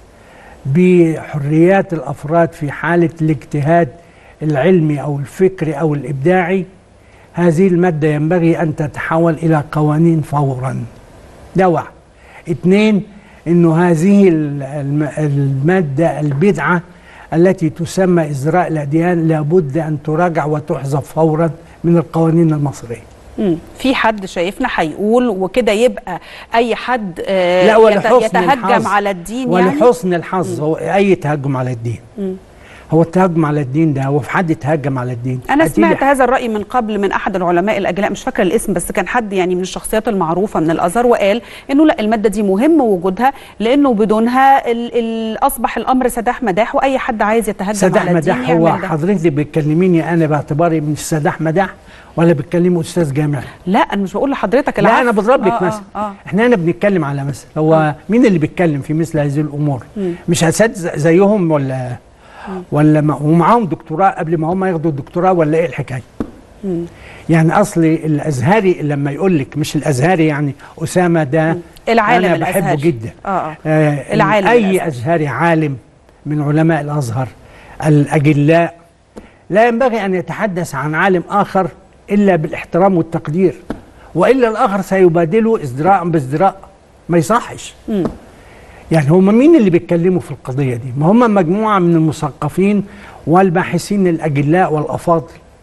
بحريات الافراد في حاله الاجتهاد العلمي او الفكري او الابداعي هذه الماده ينبغي ان تتحول الى قوانين فورا ده واحد اثنين انه هذه ال- الم- الماده البدعه التي تسمى ازراء الاديان لابد ان تراجع وتحذف فورا من القوانين المصريه مم. في حد شايفنا هيقول وكده يبقى اي حد آه، لا يت- ولحسن يتهجم الحظ على الدين يعني ولحسن الحظ هو اي تهجم على الدين مم. هو التهجم على الدين ده هو في حد تهجم على الدين انا هتيجي سمعت هذا الراي من قبل من احد العلماء الاجلاء مش فاكره الاسم بس كان حد يعني من الشخصيات المعروفه من الازهر وقال انه لا الماده دي مهم وجودها لانه بدونها ال ال اصبح الامر سداح مداح واي حد عايز يتهجم سداح على الدين مداح هو يعمل ده حضرتك بتكلميني انا باعتباري مش سداح مداح ولا بتكلمي استاذ جامعي لا انا مش بقول لحضرتك لا العفو. انا بضرب لك آه، مثل آه آه. احنا هنا بنتكلم على مثل هو آه. مين اللي بيتكلم في مثل هذه الامور مم. مش اساتذه زيهم ولا ولا ما ومعاهم دكتوراه قبل ما هم ياخدوا الدكتوراه ولا ايه الحكايه مم. يعني اصل الازهري لما يقول لك مش الازهري يعني اسامه ده العالم انا بحبه الأزهري. جدا اه اه آه العالم اي الأزهري. ازهري عالم من علماء الازهر الاجلاء لا ينبغي ان يتحدث عن عالم اخر الا بالاحترام والتقدير والا الاخر سيبادله ازدراء بازدراء ما يصحش مم. يعني هم مين اللي بيتكلموا في القضيه دي ما هم مجموعه من المثقفين والباحثين الاجلاء والافاضل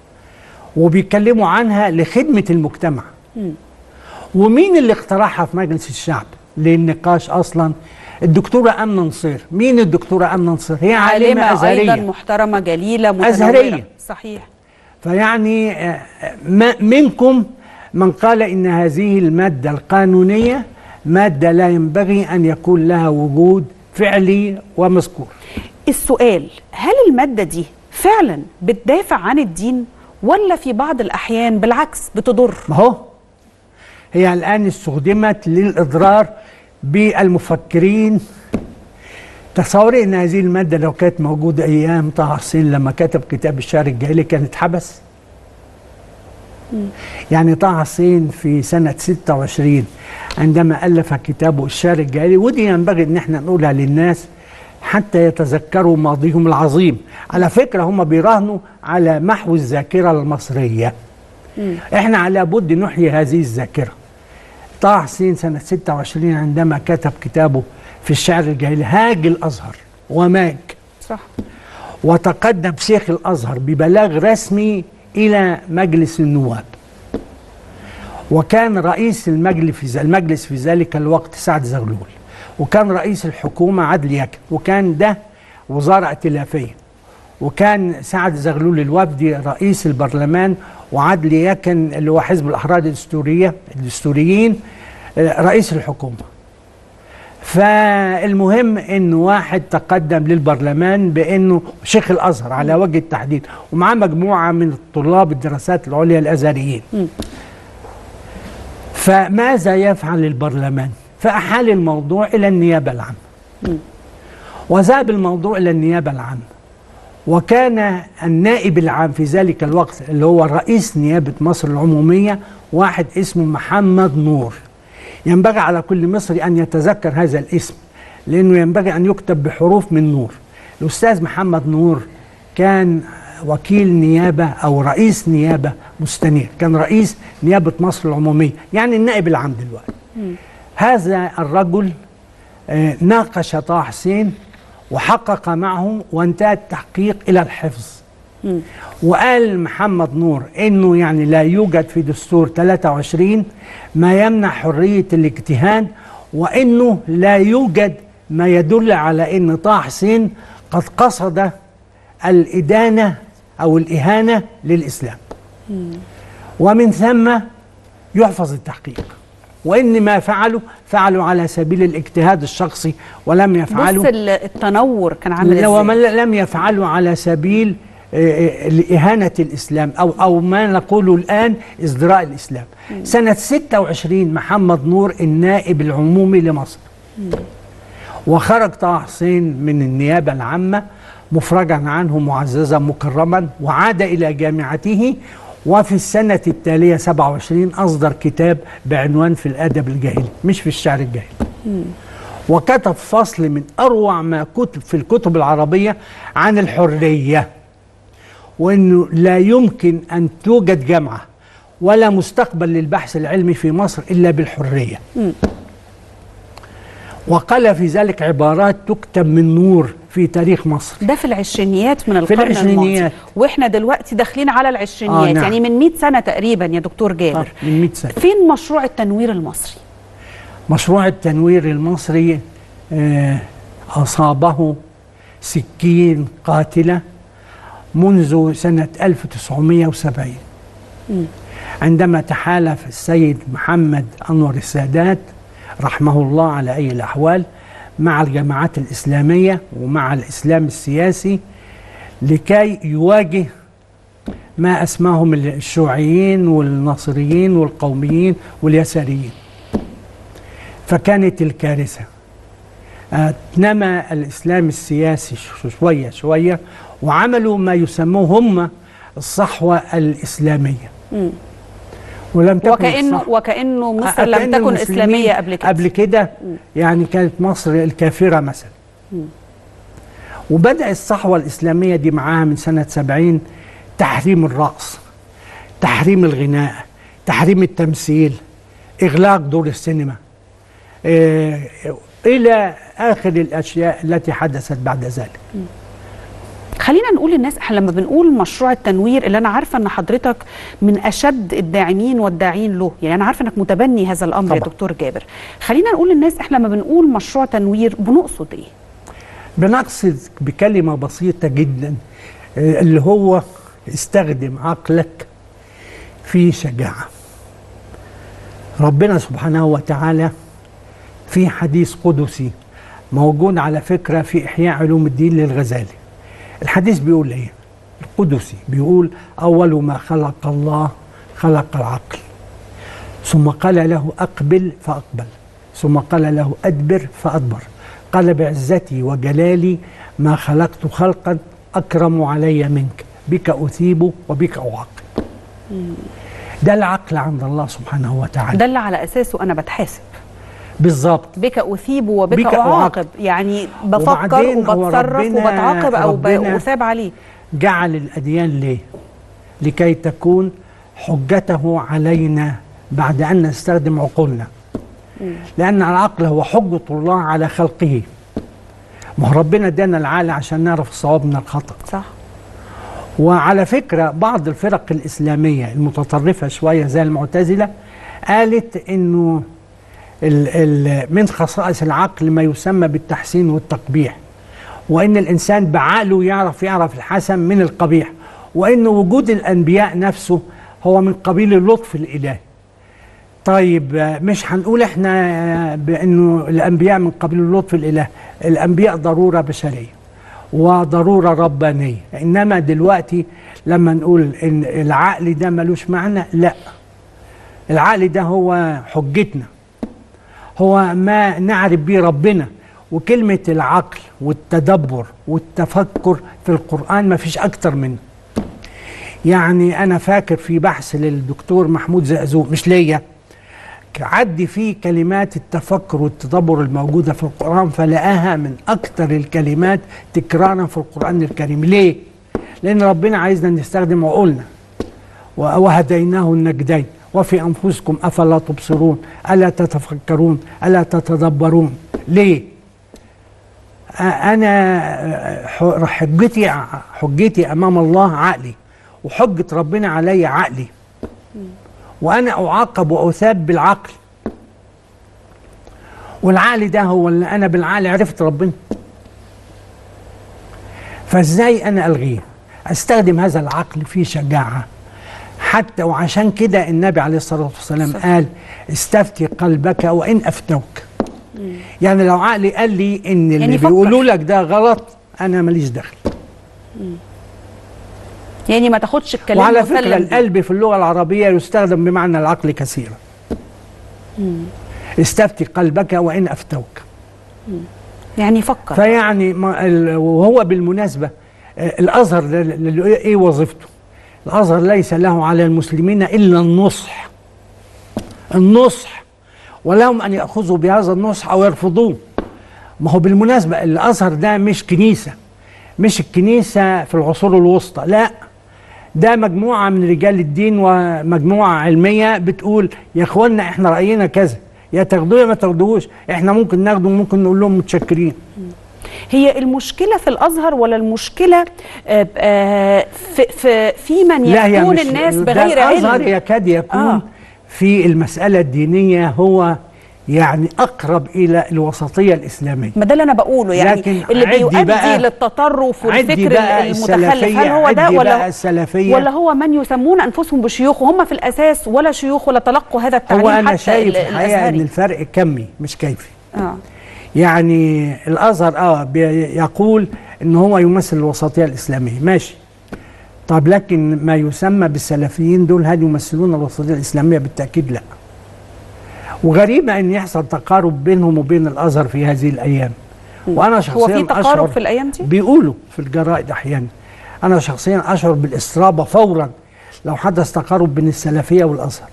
وبيتكلموا عنها لخدمه المجتمع مم. ومين اللي اقترحها في مجلس الشعب للنقاش اصلا الدكتوره امنه نصير مين الدكتوره امنه نصير هي عالمه عالمه ايضا ازهريه محترمه جليله متنوره أزهرية. صحيح فيعني آه، ما منكم من قال ان هذه الماده القانونيه ماده لا ينبغي ان يكون لها وجود فعلي ومذكور السؤال هل المادة دي فعلا بتدافع عن الدين ولا في بعض الأحيان بالعكس بتضر ما هو هي الآن استخدمت للإضرار بالمفكرين تصوري ان هذه المادة لو كانت موجودة أيام طه حسين لما كتب كتاب الشعر الجاهلي كان اتحبس يعني طه حسين في سنة 26 عندما ألف كتابه الشعر الجاهلي ودي ينبغي ان احنا نقولها للناس حتى يتذكروا ماضيهم العظيم على فكرة هم بيراهنوا على محو الذاكرة المصرية احنا على بد نحيي هذه الذاكرة طه حسين سنة 26 عندما كتب كتابه في الشعر الجاهلي هاج الأزهر وماج صح وتقدم شيخ الأزهر ببلاغ رسمي إلى مجلس النواب وكان رئيس المجلس في المجلس في ذلك الوقت سعد زغلول وكان رئيس الحكومة عدل يكن وكان ده وزارة ائتلافية وكان سعد زغلول الوفدي رئيس البرلمان وعدل يكن اللي هو حزب الأحرار الدستورية الدستوريين آه، رئيس الحكومة فالمهم انه واحد تقدم للبرلمان بانه شيخ الازهر على وجه التحديد ومعاه مجموعه من طلاب الدراسات العليا الازهريين فماذا يفعل البرلمان فاحال الموضوع الى النيابه العامه وذهب الموضوع الى النيابه العامه وكان النائب العام في ذلك الوقت اللي هو رئيس نيابه مصر العموميه واحد اسمه محمد نور ينبغي على كل مصري ان يتذكر هذا الاسم لانه ينبغي ان يكتب بحروف من نور الاستاذ محمد نور كان وكيل نيابه او رئيس نيابه مستنير كان رئيس نيابه مصر العموميه يعني النائب العام دلوقتي هذا الرجل آه، ناقش طه حسين وحقق معه وانتهى التحقيق الى الحفظ وقال محمد نور انه يعني لا يوجد في دستور 23 ما يمنع حريه الاجتهاد وانه لا يوجد ما يدل على ان طه حسين قد قصد الادانه او الاهانه للاسلام ومن ثم يحفظ التحقيق وان ما فعلوا فعلوا على سبيل الاجتهاد الشخصي ولم يفعلوا بص ال- التنور كان عامل لا وما ازاي لم يفعلوا على سبيل آه، آه، إهانة الإسلام أو أو ما نقوله الآن ازدراء الإسلام سنة 26 محمد نور النائب العمومي لمصر وخرج طه حسين من النيابة العامة مفرجا عنه معززا مكرما وعاد إلى جامعته وفي السنة التالية 27 أصدر كتاب بعنوان في الأدب الجاهلي مش في الشعر الجاهلي وكتب فصل من أروع ما كتب في الكتب العربية عن الحرية وأنه لا يمكن أن توجد جامعة ولا مستقبل للبحث العلمي في مصر إلا بالحرية وقال في ذلك عبارات تكتب من نور في تاريخ مصر ده في العشرينيات من القرن العشرينيات. الماضي واحنا دلوقتي داخلين على العشرينيات آه، نعم. يعني من 100 سنه تقريبا يا دكتور جابر آه، من 100 سنة فين مشروع التنوير المصري مشروع التنوير المصري آه، أصابه سكين قاتلة منذ سنة 1970 عندما تحالف السيد محمد أنور السادات رحمه الله على أي الأحوال مع الجماعات الإسلامية ومع الإسلام السياسي لكي يواجه ما أسماهم الشيوعيين والناصريين والقوميين واليساريين فكانت الكارثة آه، نما الإسلام السياسي ش- شوية شوية وعملوا ما يسموه هم الصحوة الإسلامية مم. ولم تكن وكانه الصحوة- وكانه مصر آه، لم كأن تكن المسلمين اسلاميه قبل كده قبل كده يعني كانت مصر الكافرة مثلا وبدأ الصحوة الإسلامية دي معاها من سنة 70 تحريم الرقص تحريم الغناء تحريم التمثيل إغلاق دور السينما آه، إلى آخر الأشياء التي حدثت بعد ذلك خلينا نقول للناس احنا لما بنقول مشروع التنوير اللي انا عارفه ان حضرتك من اشد الداعمين والداعين له يعني انا عارفه انك متبني هذا الامر يا طبعا. دكتور جابر خلينا نقول للناس احنا لما بنقول مشروع تنوير بنقصد ايه بنقصد بكلمة بسيطة جدا آه، اللي هو استخدم عقلك في شجاعة ربنا سبحانه وتعالى في حديث قدسي موجود على فكرة في إحياء علوم الدين للغزالي الحديث بيقول إيه القدسي بيقول أول ما خلق الله خلق العقل ثم قال له أقبل فأقبل ثم قال له أدبر فأدبر قال بعزتي وجلالي ما خلقت خلقا أكرم علي منك بك أثيب وبك أعاقب ده العقل عند الله سبحانه وتعالى ده اللي على اساسه انا بتحاسب بالظبط بك اثيب وبك بك اعاقب أعاقب. يعني بفكر وبعدين هو وبتصرف ربنا- وبتعاقب او ب- ربنا اثاب عليه جعل الأديان ليه لكي تكون حجته علينا بعد أن نستخدم عقولنا لأن العقل هو حجة الله على خلقه ما هو ربنا ادانا العقل عشان نعرف الصواب من الخطأ صح وعلى فكرة بعض الفرق الإسلامية المتطرفة شوية زي المعتزلة قالت إنه ال ال من خصائص العقل ما يسمى بالتحسين والتقبيح وإن الإنسان بعقله يعرف يعرف الحسن من القبيح وإن وجود الأنبياء نفسه هو من قبيل اللطف الإلهي طيب آه، مش هنقول احنا آه، بانه الانبياء من قبل اللطف الاله الانبياء ضروره بشريه وضروره ربانيه انما دلوقتي لما نقول ان العقل ده ملوش معنى لا العقل ده هو حجتنا هو ما نعرف بيه ربنا وكلمة العقل والتدبر والتفكر في القرآن ما فيش أكتر منه يعني أنا فاكر في بحث للدكتور محمود زقزوق مش ليا عدي فيه كلمات التفكر والتدبر الموجودة في القرآن فلقاها من أكتر الكلمات تكرارا في القرآن الكريم ليه؟ لأن ربنا عايزنا نستخدم عقولنا وهديناه النجدين وفي أنفسكم أفلا تبصرون ألا تتفكرون ألا تتدبرون ليه آه، أنا آه، ح- حجتي حجتي أمام الله عقلي وحجة ربنا علي عقلي وأنا أعاقب وأثاب بالعقل والعقل ده هو اللي أنا بالعقل عرفت ربنا فازاي انا الغيه استخدم هذا العقل في شجاعه حتى وعشان كده النبي عليه الصلاه والسلام قال استفتي قلبك وان افتوك يعني لو عقلي قال لي ان اللي يعني فكر. بيقولوا لك ده غلط انا ماليش دخل يعني ما تاخدش الكلام وعلى مسلم فكره بيه. القلب في اللغه العربيه يستخدم بمعنى العقل كثيرا استفتي قلبك وان افتوك يعني فكر فيعني ما ال- وهو بالمناسبة آه، الأزهر ده ل- ل- إيه وظيفته؟ الأزهر ليس له على المسلمين إلا النصح النصح ولهم أن يأخذوا بهذا النصح أو يرفضوه ما هو بالمناسبة الأزهر ده مش كنيسة مش الكنيسة في العصور الوسطى لا ده مجموعة من رجال الدين ومجموعة علمية بتقول يا اخوانا احنا رأينا كذا يا تاخدوه يا ما تاخدوهوش احنا ممكن ناخده وممكن نقول لهم متشكرين هي المشكله في الازهر ولا المشكله آه، آه، في في في من لا هي يكون مش الناس ده بغير الازهر علم يكاد يكون آه. آه. في المسألة الدينية هو يعني أقرب إلى الوسطية الإسلامية ما ده اللي انا بقوله يعني لكن اللي عدي بيؤدي بقى- للتطرف عدي والفكر بقى المتخلف السلفية هل هو ده عدي ولا بقى السلفية ولا هو من يسمون انفسهم بشيوخ وهم في الاساس ولا شيوخ ولا تلقوا هذا التعليم هو أنا حتى شايف ال- الحقيقة إن الازهري الفرق كمي مش كيفي اه يعني الازهر اه بي- يقول ان هو يمثل الوسطيه الاسلاميه ماشي طب لكن ما يسمى بالسلفيين دول هل يمثلون الوسطيه الاسلاميه بالتاكيد لا وغريبه ان يحصل تقارب بينهم وبين الازهر في هذه الايام وانا هو شخصيا في تقارب أشعر في الايام دي بيقولوا في الجرائد احيانا انا شخصيا اشعر بالاسترابه فورا لو حدث تقارب بين السلفيه والازهر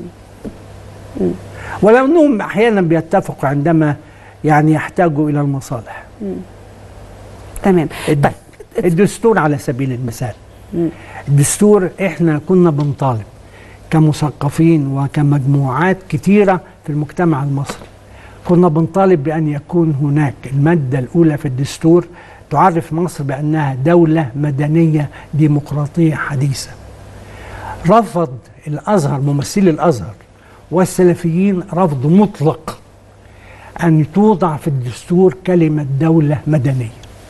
ولو انهم احيانا بيتفقوا عندما يعني يحتاجوا الى المصالح تمام الد- طيب الدستور على سبيل المثال الدستور احنا كنا بنطالب كمثقفين وكمجموعات كتيرة في المجتمع المصري كنا بنطالب بأن يكون هناك المادة الأولى في الدستور تعرف مصر بأنها دولة مدنية ديمقراطية حديثة رفض الأزهر ممثلي الأزهر والسلفيين رفض مطلق أن توضع في الدستور كلمة دولة مدنية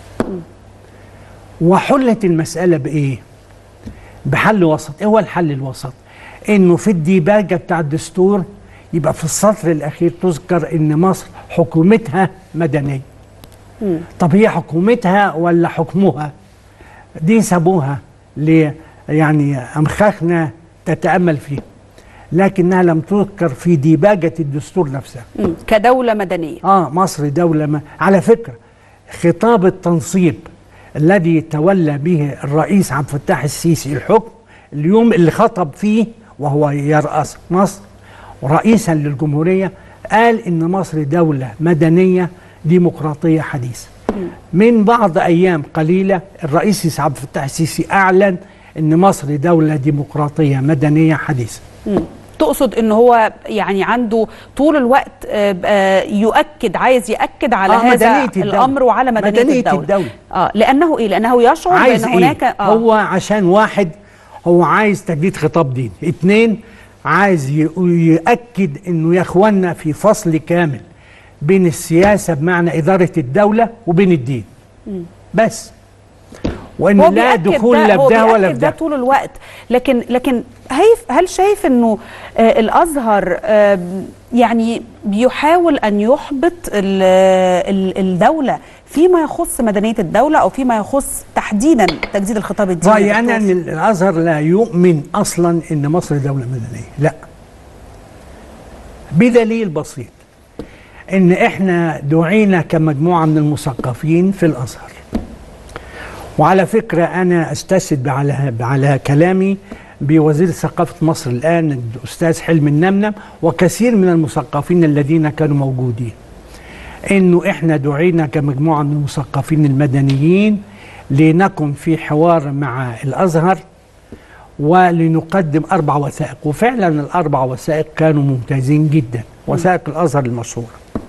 وحلت المسألة بإيه؟ بحل وسط، إيه هو الحل الوسط؟ إنه في الديباجة بتاع الدستور يبقى في السطر الأخير تذكر إن مصر حكومتها مدنية. طب هي حكومتها ولا حكمها؟ دي سابوها ل يعني أمخاخنا تتأمل فيها. لكنها لم تذكر في ديباجة الدستور نفسها. مم. كدوله مدنيه اه مصر دولة ما على فكرة خطاب التنصيب الذي تولى به الرئيس عبد الفتاح السيسي الحكم اليوم اللي خطب فيه وهو يرأس مصر رئيسا للجمهورية قال إن مصر دولة مدنية ديمقراطية حديثة من بعض أيام قليلة الرئيس عبد الفتاح السيسي أعلن إن مصر دولة ديمقراطية مدنية حديثة مم. تقصد ان هو يعني عنده طول الوقت آه، آه، يؤكد عايز ياكد على آه، هذا مدنية الدولة. الامر وعلى مدنيه, مدنية الدوله, الدولة. اه لانه ايه لانه يشعر عايز بان هناك إيه؟ هو عشان واحد هو عايز تجديد خطاب ديني اتنين عايز ي- يؤكد انه يا اخوانا في فصل كامل بين السياسة بمعنى إدارة الدولة وبين الدين بس وان هو لا بيأكد دخول ده- لا هو في ده ولا بيأكد في ده ده طول الوقت لكن لكن هيف هل شايف انه آه الازهر آه يعني بيحاول ان يحبط ال- ال- الدوله فيما يخص مدنيه الدوله او فيما يخص تحديدا تجديد الخطاب الديني رايي يا انا ان دكتور؟ الازهر لا يؤمن اصلا ان مصر دوله مدنيه لا بدليل بسيط ان احنا دعينا كمجموعه من المثقفين في الازهر وعلى فكره انا استشهد على على كلامي بوزير ثقافه مصر الان الاستاذ حلمي النمنم وكثير من المثقفين الذين كانوا موجودين انه احنا دعينا كمجموعه من المثقفين المدنيين لنكن في حوار مع الازهر ولنقدم اربع وثائق وفعلا الاربع وثائق كانوا ممتازين جدا وثائق الازهر المشهوره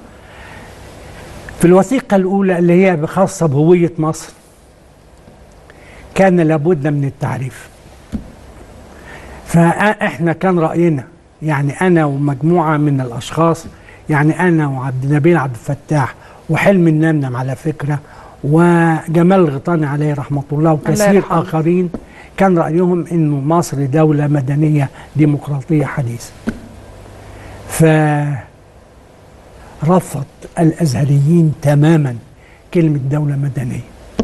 في الوثيقه الاولى اللي هي خاصه بهويه مصر كان لابد من التعريف فاحنا كان راينا يعني انا ومجموعه من الاشخاص يعني انا وعبد النبيل عبد الفتاح وحلمي النمنم على فكره وجمال الغيطاني عليه رحمه الله وكثير يرحمه. اخرين كان رايهم انه مصر دوله مدنيه ديمقراطيه حديثه ف رفض الازهريين تماما كلمه دوله مدنيه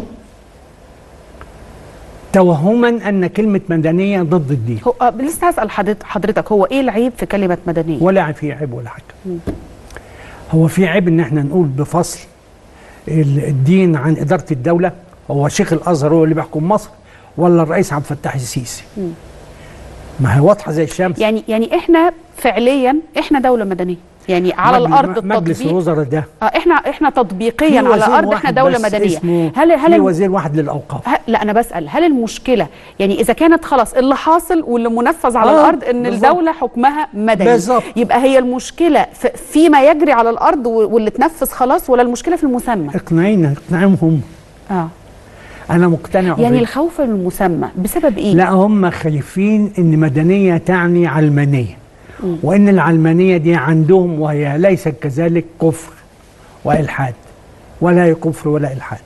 توهما ان كلمه مدنيه ضد الدين هو آه، لسه هسال حضرتك حضرتك هو ايه العيب في كلمه مدنيه ولا في عيب ولا حاجه هو في عيب ان احنا نقول بفصل ال- الدين عن اداره الدوله هو شيخ الازهر هو اللي بيحكم مصر ولا الرئيس عبد الفتاح السيسي ما هي واضحه زي الشمس يعني يعني احنا فعليا احنا دوله مدنيه يعني على مجلس- الارض مجلس التطبيق الوزراء ده اه احنا احنا تطبيقيا في على وزير الارض واحد احنا دوله بس مدنيه اسمه هل هل في الم- وزير واحد للاوقاف ه- لا انا بسال هل المشكله يعني اذا كانت خلاص اللي حاصل واللي منفذ على آه، الارض ان بالظبط. الدوله حكمها مدني بالظبط. يبقى هي المشكله في فيما يجري على الارض و- واللي اتنفذ خلاص ولا المشكله في المسمى اقنعينا اقنعهم هم اه انا مقتنع يعني بيه. الخوف من المسمى بسبب ايه لا هم خايفين ان مدنيه تعني علمانيه وان العلمانيه دي عندهم وهي ليست كذلك كفر والحاد ولا هي كفر ولا الحاد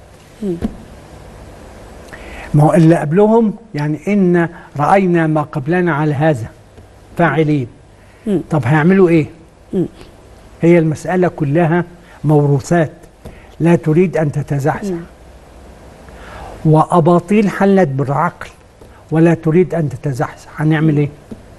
ما هو اللي قبلهم يعني ان راينا ما قبلنا على هذا فاعلين مم. طب هيعملوا ايه مم. هي المساله كلها موروثات لا تريد ان تتزحزح واباطيل حلت بالعقل ولا تريد ان تتزحزح هنعمل ايه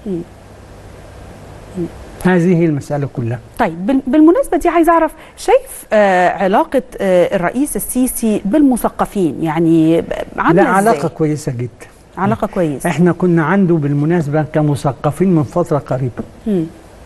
هذه هي المساله كلها طيب بال- بالمناسبة دي عايز أعرف شايف آه علاقة آه الرئيس السيسي بالمثقفين يعني ب- عاملة لا إزاي؟ علاقه كويسه جدا علاقة كويسة احنا كنا عنده بالمناسبه كمثقفين من فتره قريبه مم.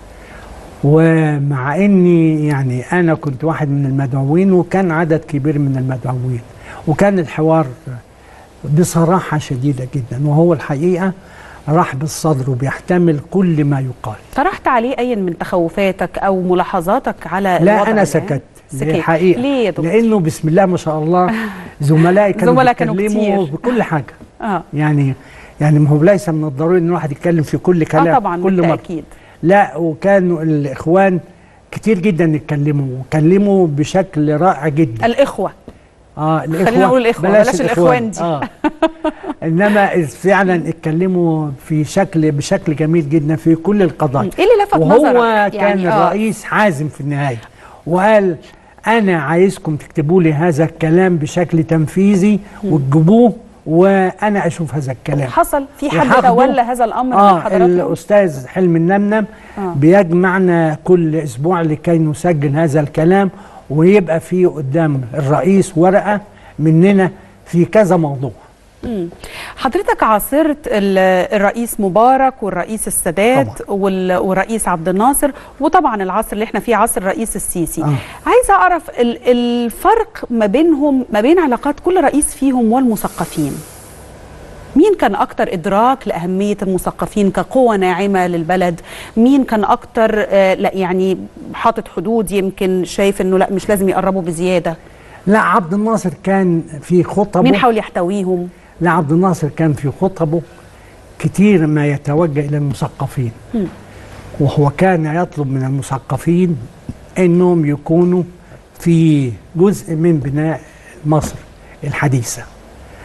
ومع اني يعني انا كنت واحد من المدعوين وكان عدد كبير من المدعوين وكان الحوار بصراحه شديده جدا وهو الحقيقه راح بالصدر وبيحتمل كل ما يقال طرحت عليه أي من تخوفاتك أو ملاحظاتك على الوضع لا انا الآن؟ سكت سكت الحقيقه ليه يا دكتور؟ لانه بسم الله ما شاء الله زملائي كانوا زملاء كانوا بيتكلموا كتير. بكل حاجه آه. يعني يعني ما هو ليس من الضروري ان الواحد يتكلم في كل كلام آه طبعا كل مره بالتأكيد لا وكانوا الاخوان كتير جدا اتكلموا وكلموا بشكل رائع جدا الإخوة اه الاخوه خلينا نقول الإخوة، بلاش الإخوان دي. اه انما فعلا اتكلموا في شكل بشكل جميل جدا في كل القضايا إيه اللي لفت وهو نظرك؟ كان يعني آه. الرئيس حازم في النهايه وقال انا عايزكم تكتبوا لي هذا الكلام بشكل تنفيذي وتجيبوه وانا اشوف هذا الكلام حصل في حد وحافظه. تولى هذا الأمر من اه حضراتكم؟ الاستاذ حلمي النمنم آه. بيجمعنا كل اسبوع لكي نسجل هذا الكلام ويبقى فيه قدام الرئيس ورقه مننا في كذا موضوع مم. حضرتك عاصرت ال- الرئيس مبارك والرئيس السادات وال- والرئيس عبد الناصر وطبعا العصر اللي احنا فيه عصر الرئيس السيسي آه. عايزه اعرف ال- الفرق ما بينهم ما بين علاقات كل رئيس فيهم والمثقفين مين كان أكتر إدراك لأهمية المثقفين كقوة ناعمة للبلد مين كان أكتر آه، لا يعني حاطط حدود يمكن شايف أنه لا مش لازم يقربوا بزيادة لا عبد الناصر كان في خطبه مين حاول يحتويهم لا عبد الناصر كان في خطبه كتير ما يتوجه الى المثقفين مم. وهو كان يطلب من المثقفين انهم يكونوا في جزء من بناء مصر الحديثه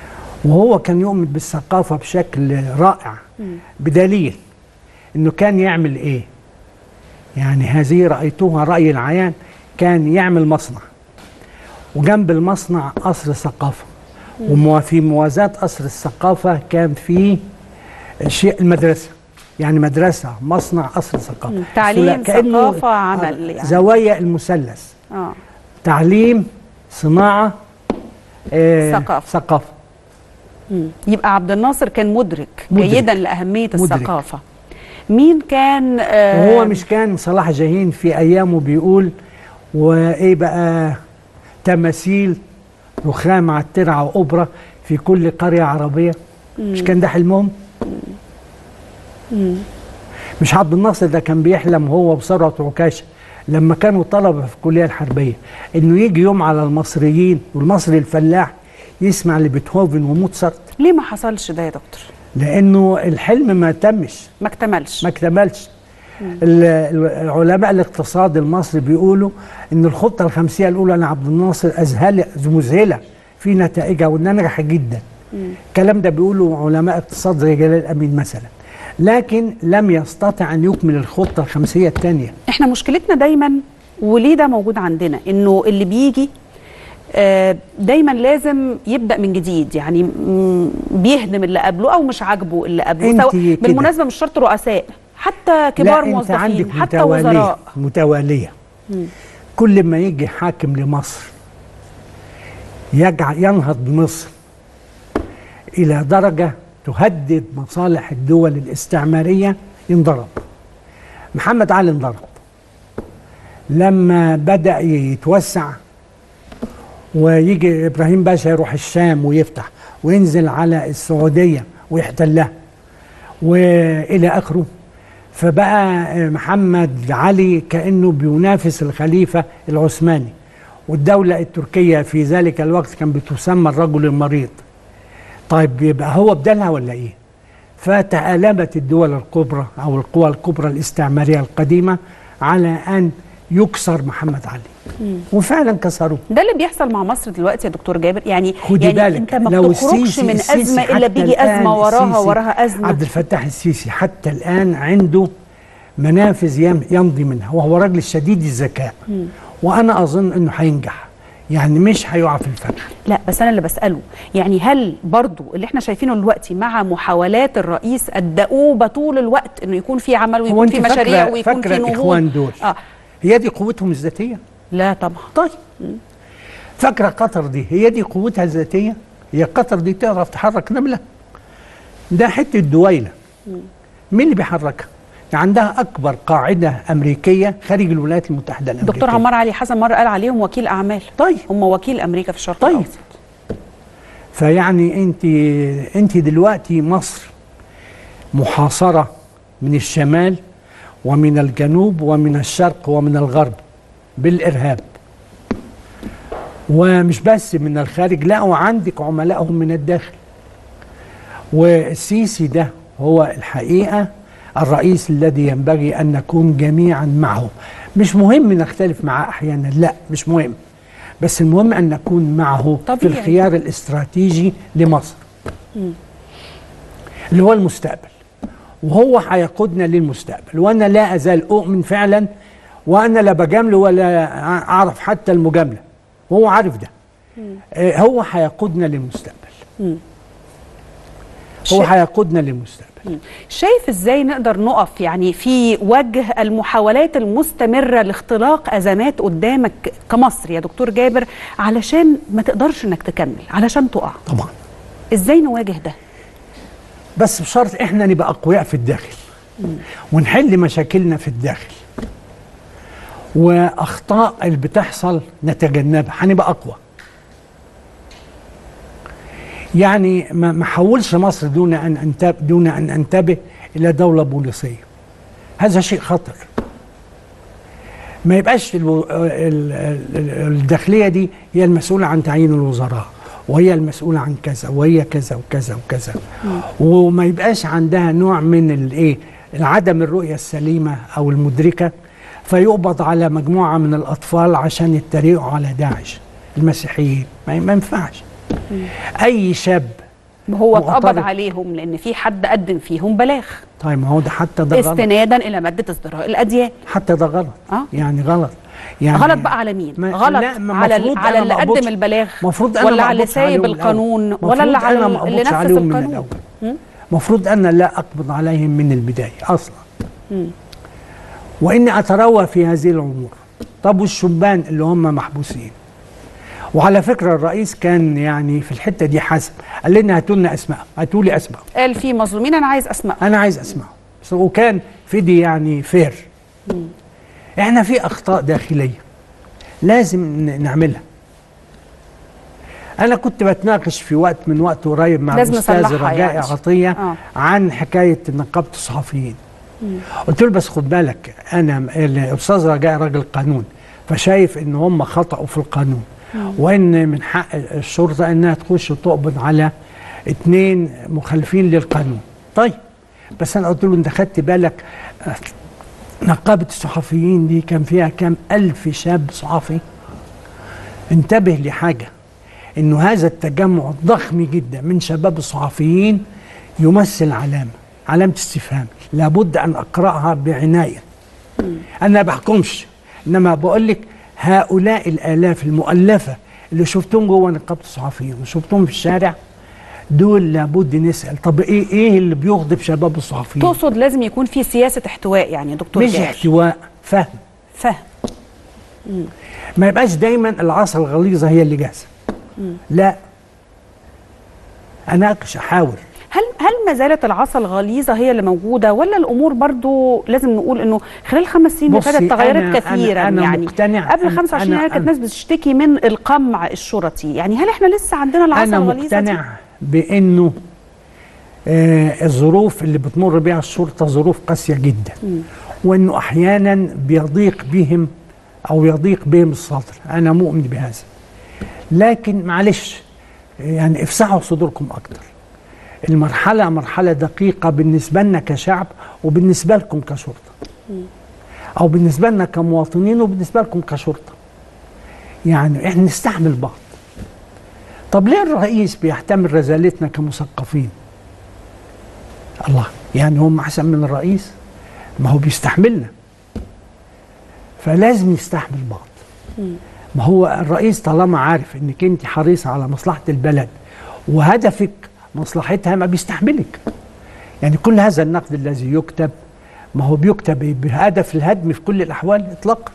وهو كان يؤمن بالثقافة بشكل رائع بدليل انه كان يعمل ايه يعني هذه رأيتها رأي العيان كان يعمل مصنع وجنب المصنع قصر ثقافة وفي موازاة قصر الثقافة كان في شيء المدرسة يعني مدرسة مصنع قصر ثقافة مم. تعليم، كأنه ثقافة، عمل يعني. زوايا المثلث اه تعليم صناعة آه، ثقافة. ثقافة مم. يبقى عبد الناصر كان مدرك, مدرك. جيدا لاهميه مدرك. الثقافه مين كان آه وهو مش كان صلاح جاهين في ايامه بيقول وايه بقى تماثيل رخام على الترعه واوبرا في كل قريه عربيه مش كان ده حلمهم مش عبد الناصر ده كان بيحلم هو بثروت عكاشه لما كانوا طلبه في الكليه الحربيه انه يجي يوم على المصريين والمصري الفلاح يسمع لبيتهوفن وموتسارت ليه ما حصلش ده يا دكتور لانه الحلم ما تمش ما اكتملش ما اكتملش ال- ال- علماء الاقتصاد المصري بيقولوا ان الخطه الخمسيه الاولى لعبد الناصر اذهل مذهله في نتائجها وانها نجحت جدا الكلام ده بيقولوا علماء اقتصاد زي جلال امين مثلا لكن لم يستطع ان يكمل الخطه الخمسيه الثانيه احنا مشكلتنا دايما وليه ده موجود عندنا انه اللي بيجي آه، دايما لازم يبدا من جديد يعني م- بيهدم اللي قبله او مش عاجبه اللي قبله انت سواء كده. بالمناسبه مش شرط رؤساء حتى كبار لا انت موظفين عندك حتى متواليه وزراء متواليه كل ما يجي حاكم لمصر يجعل ينهض بمصر الى درجه تهدد مصالح الدول الاستعماريه ينضرب محمد علي انضرب لما بدا يتوسع ويجي ابراهيم باشا يروح الشام ويفتح وينزل على السعوديه ويحتلها والى اخره فبقى محمد علي كانه بينافس الخليفه العثماني والدوله التركيه في ذلك الوقت كان بتسمى الرجل المريض طيب يبقى هو بدلها ولا ايه فتآلمت الدول الكبرى او القوى الكبرى الاستعماريه القديمه على ان يكسر محمد علي وفعلا كسروه ده اللي بيحصل مع مصر دلوقتي يا دكتور جابر يعني خدي يعني بالك انت ما لو بتخرجش السيسي من السيسي ازمه الا حتى بيجي الآن ازمه وراها السيسي وراها ازمه عبد الفتاح السيسي حتى الآن عنده منافذ يم- يمضي منها وهو راجل شديد الذكاء وأنا أظن أنه هينجح يعني مش هيقع في الفخ لا بس انا اللي بساله يعني هل برضو اللي احنا شايفينه دلوقتي مع محاولات الرئيس الدؤوبه طول الوقت انه يكون في عمل هو ويكون أنت في مشاريع فاكرة ويكون فاكرة في نهوض الإخوان دول اه هي دي قوتهم الذاتية لا طبعا طيب فاكرة قطر دي هي دي قوتها الذاتية هي قطر دي تعرف تحرك نملة ده حتة دويلة مين اللي بيحركها ده عندها أكبر قاعدة أمريكية خارج الولايات المتحدة الأمريكية دكتور عمار علي حسن مره قال عليهم وكيل اعمال طيب هم وكيل امريكا في الشرق طيب. الاوسط فيعني انت انت دلوقتي مصر محاصره من الشمال ومن الجنوب ومن الشرق ومن الغرب بالارهاب ومش بس من الخارج لا وعندك عملائهم من الداخل والسيسي ده هو الحقيقه الرئيس الذي ينبغي ان نكون جميعا معه مش مهم نختلف معه احيانا لا مش مهم بس المهم ان نكون معه في طبيعي. الخيار الاستراتيجي لمصر اللي هو المستقبل وهو هيقودنا للمستقبل وانا لا ازال اؤمن فعلا وانا لا بجامله ولا اعرف حتى المجامله وهو عارف ده آه، هو هيقودنا للمستقبل هو شيء- هيقودنا للمستقبل شايف ازاي نقدر نقف يعني في وجه المحاولات المستمره لاختلاق ازمات قدامك كمصر يا دكتور جابر علشان ما تقدرش انك تكمل علشان تقع طبعا ازاي نواجه ده بس بشرط احنا نبقى اقوياء في الداخل ونحل مشاكلنا في الداخل واخطاء اللي بتحصل نتجنبها هنبقى اقوى يعني ما ما حولش مصر دون ان انتبه دون ان انتبه الى دوله بوليسيه هذا شيء خطر ما يبقاش الو... ال- ال- الداخليه دي هي المسؤوله عن تعيين الوزراء وهي المسؤوله عن كذا وهي كذا وكذا وكذا وما يبقاش عندها نوع من الايه عدم الرؤيه السليمه او المدركه فيقبض على مجموعه من الاطفال عشان يتريقوا على داعش المسيحيين ما ما ينفعش اي شاب هو اتقبض معترض. عليهم لان في حد قدم فيهم بلاغ طيب ما هو ده حتى ده غلط استنادا الى ماده ازدراء الاديان حتى ده غلط آه. يعني غلط يعني غلط بقى على مين ما- غلط لا، ما على مفروض على أنا اللي ما قدم أقبضش. البلاغ مفروض أنا ولا ما على اللي أقبضش سايب عليهم القانون الأول. ولا اللي مفروض على أنا ما اللي أقبضش نفذ عليهم من القانون الأول. مفروض أنا لا أقبض عليهم من البداية أصلا وإني أتروى في هذه الأمور طب والشبان اللي هم محبوسين وعلى فكرة الرئيس كان يعني في الحتة دي حسب قال لنا هاتوا لنا أسماء هاتوا لي أسماء قال في مظلومين انا عايز اسماء انا عايز اسمعه بس وكان في دي يعني فير احنا في اخطاء داخليه لازم ن- نعملها انا كنت بتناقش في وقت من وقت قريب مع لازم الاستاذ نصلحها رجاء يعني. عطيه آه. عن حكايه نقابه الصحفيين قلت له بس خد بالك انا م- الاستاذ رجاء راجل قانون فشايف ان هم خطأوا في القانون وان من حق الشرطه انها تخش تقبض على اتنين مخالفين للقانون طيب بس انا قلت له انت خدت بالك آه، نقابه الصحفيين دي كان فيها كام الف شاب صحفي انتبه لحاجه انه هذا التجمع الضخم جدا من شباب الصحفيين يمثل علامه علامه استفهام لابد ان اقراها بعنايه انا ما بحكمش انما بقول لك هؤلاء الالاف المؤلفه اللي شفتهم جوه نقابه الصحفيين وشفتهم في الشارع دول لابد نسال طب ايه ايه اللي بيغضب شباب الصحفيين تقصد لازم يكون في سياسه احتواء يعني يا دكتور مش جابر احتواء فهم فهم ما يبقاش دايما العصا الغليظه هي اللي جاهزه لا اناقش احاور هل هل ما زالت العصا الغليظه هي اللي موجوده ولا الامور برضو لازم نقول انه خلال خمس سنين اللي بصي، فاتت تغيرت أنا- كثيرا أنا- أنا يعني مقتنع قبل أنا- 25 أنا- يناير كانت أنا- الناس بتشتكي من القمع الشرطي يعني هل احنا لسه عندنا العصا انا الغليظه دي؟ مقتنع بانه آه الظروف اللي بتمر بها الشرطه ظروف قاسيه جدا وانه احيانا بيضيق بهم او يضيق بهم الصدر انا مؤمن بهذا لكن معلش يعني افسحوا صدوركم اكتر المرحله مرحله دقيقه بالنسبه لنا كشعب وبالنسبه لكم كشرطه او بالنسبه لنا كمواطنين وبالنسبه لكم كشرطه يعني احنا نستحمل بعض طب ليه الرئيس بيحتمل رزالتنا كمثقفين الله يعني هم احسن من الرئيس ما هو بيستحملنا فلازم نستحمل بعض ما هو الرئيس طالما عارف انك انت حريصه على مصلحه البلد وهدفك مصلحتها ما بيستحملك يعني كل هذا النقد الذي يكتب ما هو بيكتب بهدف الهدم في كل الاحوال اطلاقا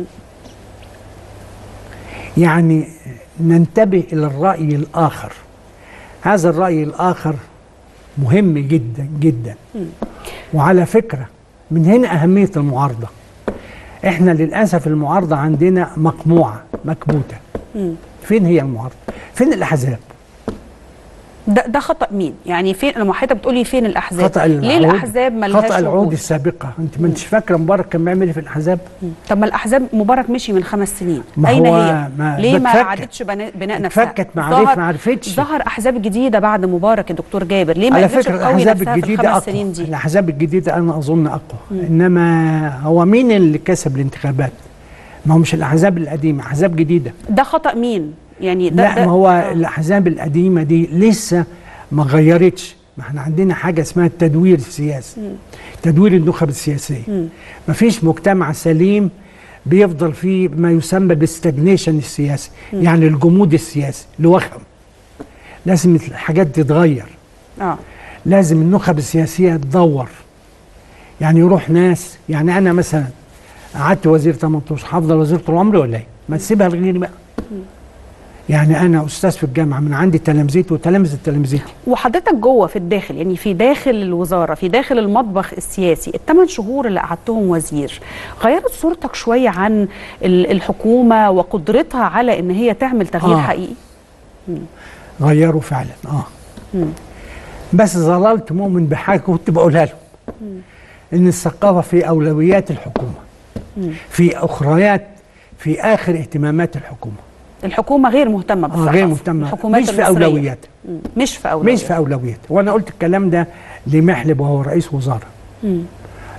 يعني ننتبه الى الراي الاخر هذا الراي الاخر مهم جدا جدا وعلى فكره من هنا اهميه المعارضه احنا للاسف المعارضه عندنا مقموعه مكبوته فين هي المعارضه فين الاحزاب ده ده خطا مين يعني فين لما حضرتك بتقولي فين الاحزاب خطا ليه العهود الاحزاب ملهاش خطا العهود وجود؟ السابقه انت ما انتش فاكره مبارك كان بيعمل ايه في الاحزاب طب ما الاحزاب مبارك مشي من خمس سنين ما اين هو هي ما- ليه ما بتفكك. عادتش بنا- بناء نفسها اتفكت ما عرف- ظهر- ما عرفتش. ظهر احزاب جديده بعد مبارك يا دكتور جابر ليه ما على قدرتش فكره تقوي الاحزاب نفسها في الجديده الخمس اقوى سنين دي الاحزاب الجديده انا اظن اقوى انما هو مين اللي كسب الانتخابات ما هو مش الاحزاب القديمه احزاب جديده ده خطا مين يعني ده لا ده ما هو آه. الاحزاب القديمه دي لسه ما غيرتش ما احنا عندنا حاجه اسمها التدوير السياسي تدوير النخب السياسيه ما فيش مجتمع سليم بيفضل فيه ما يسمى بالاستجنيشن السياسي يعني الجمود السياسي الوخم لازم الحاجات تتغير اه لازم النخب السياسيه تدور يعني يروح ناس يعني انا مثلا قعدت وزير 18 هفضل وزير طول عمري ولا ايه؟ ما تسيبها لغيري بقى يعني انا استاذ في الجامعه من عندي تلامذتي وتلامذه تلامذتي وحضرتك جوه في الداخل يعني في داخل الوزاره في داخل المطبخ السياسي الثمان شهور اللي قعدتهم وزير غيرت صورتك شويه عن ال- الحكومه وقدرتها على ان هي تعمل تغيير آه. حقيقي غيروا فعلا اه بس ظللت مؤمن بحاجه كنت بقولها لهم ان الثقافه في اولويات الحكومه في اخريات في اخر اهتمامات الحكومه الحكومه غير مهتمه اه بالثقافه غير مهتمه الحكومات مش في المصرية. اولويات مم. مش في اولويات مش في اولويات وانا قلت الكلام ده لمحلب وهو رئيس وزراء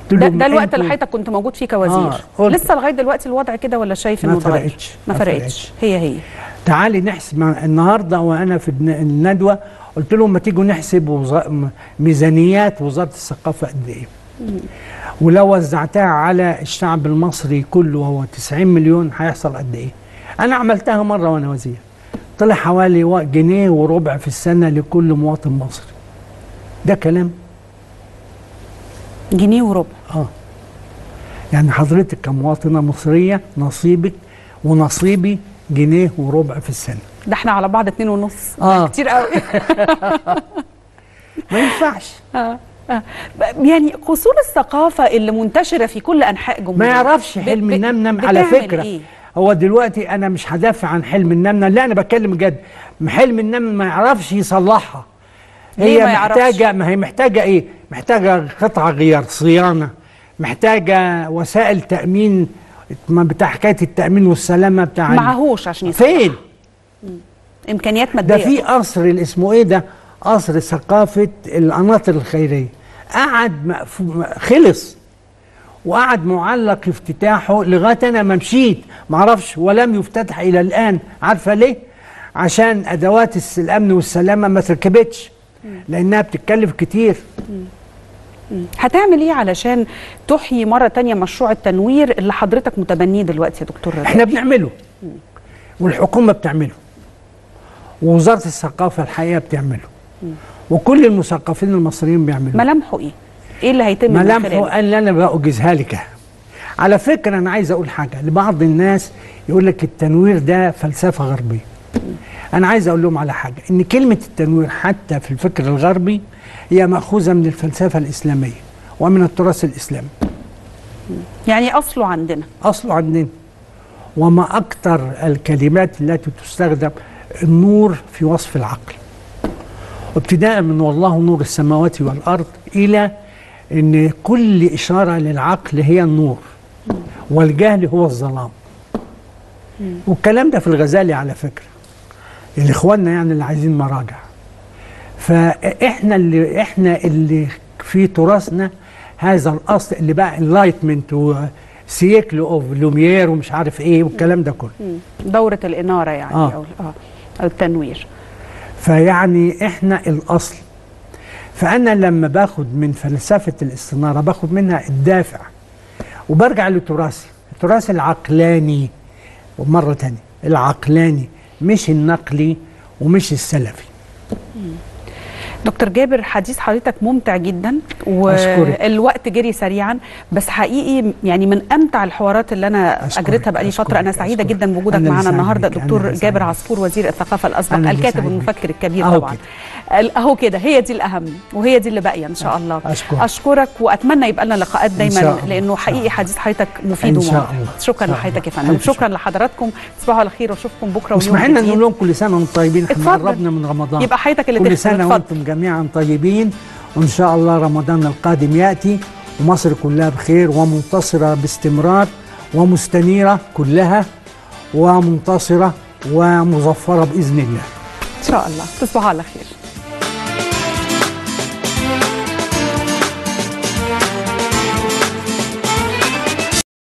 قلت ده, لهم ده الوقت أنتوا اللي حضرتك كنت موجود فيه كوزير آه، قلت- لسه لغايه دلوقتي الوضع كده ولا شايف ما انه اتغير؟ فرقتش، ما ما فرقتش فرقتش. هي هي تعالي نحسب مع- النهارده وانا في الن- الندوه قلت لهم ما تيجوا نحسب وز- م- ميزانيات وزاره الثقافه قد ايه ولو وزعتها على الشعب المصري كله وهو 90 مليون هيحصل قد ايه انا عملتها مره وانا وزير طلع حوالي و- جنيه وربع في السنه لكل مواطن مصري ده كلام جنيه وربع اه يعني حضرتك كمواطنه مصريه نصيبك ونصيبي جنيه وربع في السنه ده احنا على بعض اتنين ونص آه. كتير قوي ما ينفعش آه. آه. يعني قصور الثقافه اللي منتشره في كل انحاء ما جمهوريه يعرفش ب- حلم ب- النمنم على بتعمل فكره إيه؟ هو دلوقتي انا مش هدافع عن حلم النمنم لا انا بتكلم جد حلم النمنم ما يعرفش يصلحها ليه هي ما يعرفش؟ محتاجه ما هي محتاجه ايه محتاجه قطع غيار صيانه محتاجه وسائل تامين ما بتاع حكايه التامين والسلامه بتاع ال- معهوش عشان يصلح فين امكانيات ماديه ده في قصر اللي اسمه ايه ده قصر ثقافه القناطر الخيريه قعد مقفو- خلص وقعد معلق افتتاحه لغايه انا ما مشيت معرفش ولم يفتتح الى الان عارفه ليه عشان ادوات الس- الامن والسلامه ما تركبتش لانها بتتكلف كتير هتعمل ايه علشان تحيي مره تانية مشروع التنوير اللي حضرتك متبنيه دلوقتي يا دكتور رضا؟ احنا بنعمله والحكومه بتعمله ووزاره الثقافه الحقيقه بتعمله وكل المثقفين المصريين بيعملوا ملامحه ايه؟ ايه اللي هيتم من ملامحه خلاله؟ اللي انا بأجزها لك على فكرة أنا عايز أقول حاجة لبعض الناس يقول لك التنوير ده فلسفة غربية أنا عايز أقول لهم على حاجة إن كلمة التنوير حتى في الفكر الغربي هي مأخوذة من الفلسفة الإسلامية ومن التراث الإسلامي يعني اصله عندنا أصله عندنا وما أكثر الكلمات التي تستخدم النور في وصف العقل ابتداء من والله نور السماوات والأرض إلى أن كل إشارة للعقل هي النور والجهل هو الظلام والكلام ده في الغزالي على فكرة الإخواننا يعني اللي عايزين مراجع فإحنا اللي إحنا اللي في تراثنا هذا الأصل اللي بقى انلايتمنت وسيكل اوف لوميير ومش عارف ايه والكلام ده كله مم. دوره الاناره يعني آه. او اه او التنوير فيعني احنا الاصل فانا لما باخد من فلسفه الاستناره باخد منها الدافع وبرجع لتراثي التراث العقلاني ومره تانية العقلاني مش النقلي ومش السلفي دكتور جابر حديث حضرتك ممتع جدا أشكرك. والوقت جري سريعا بس حقيقي يعني من امتع الحوارات اللي انا أشكرك. اجريتها بقالي فتره انا أشكرك. سعيده أشكرك. جدا بوجودك أنا اللي معانا سعيد النهارده بك. أنا دكتور اللي جابر سعيد عصفور وزير الثقافه الاسبق أنا اللي الكاتب سعيد بك. والمفكر الكبير أهو طبعا كده. ال- اهو كده هي دي الاهم وهي دي اللي باقيه ان شاء الله أشكرك. اشكرك واتمنى يبقى لنا لقاءات إن دايما شاء الله. لانه إن شاء حقيقي الله. حديث حضرتك مفيد إن شاء وممتع الله. شكرا إن شاء لحضرتك يا الله. فندم ألف شكرا شكر. لحضراتكم تصبحوا على خير واشوفكم بكره ويوم واسمح لنا جديد. نقول لهم كل سنه وانتم طيبين احنا اتفضل. قربنا من رمضان يبقى حضرتك اللي كل تختم. سنه اتفضل. وانتم جميعا طيبين وان شاء الله رمضان القادم ياتي ومصر كلها بخير ومنتصره باستمرار ومستنيره كلها ومنتصره ومظفره باذن الله ان شاء الله تصبحوا على خير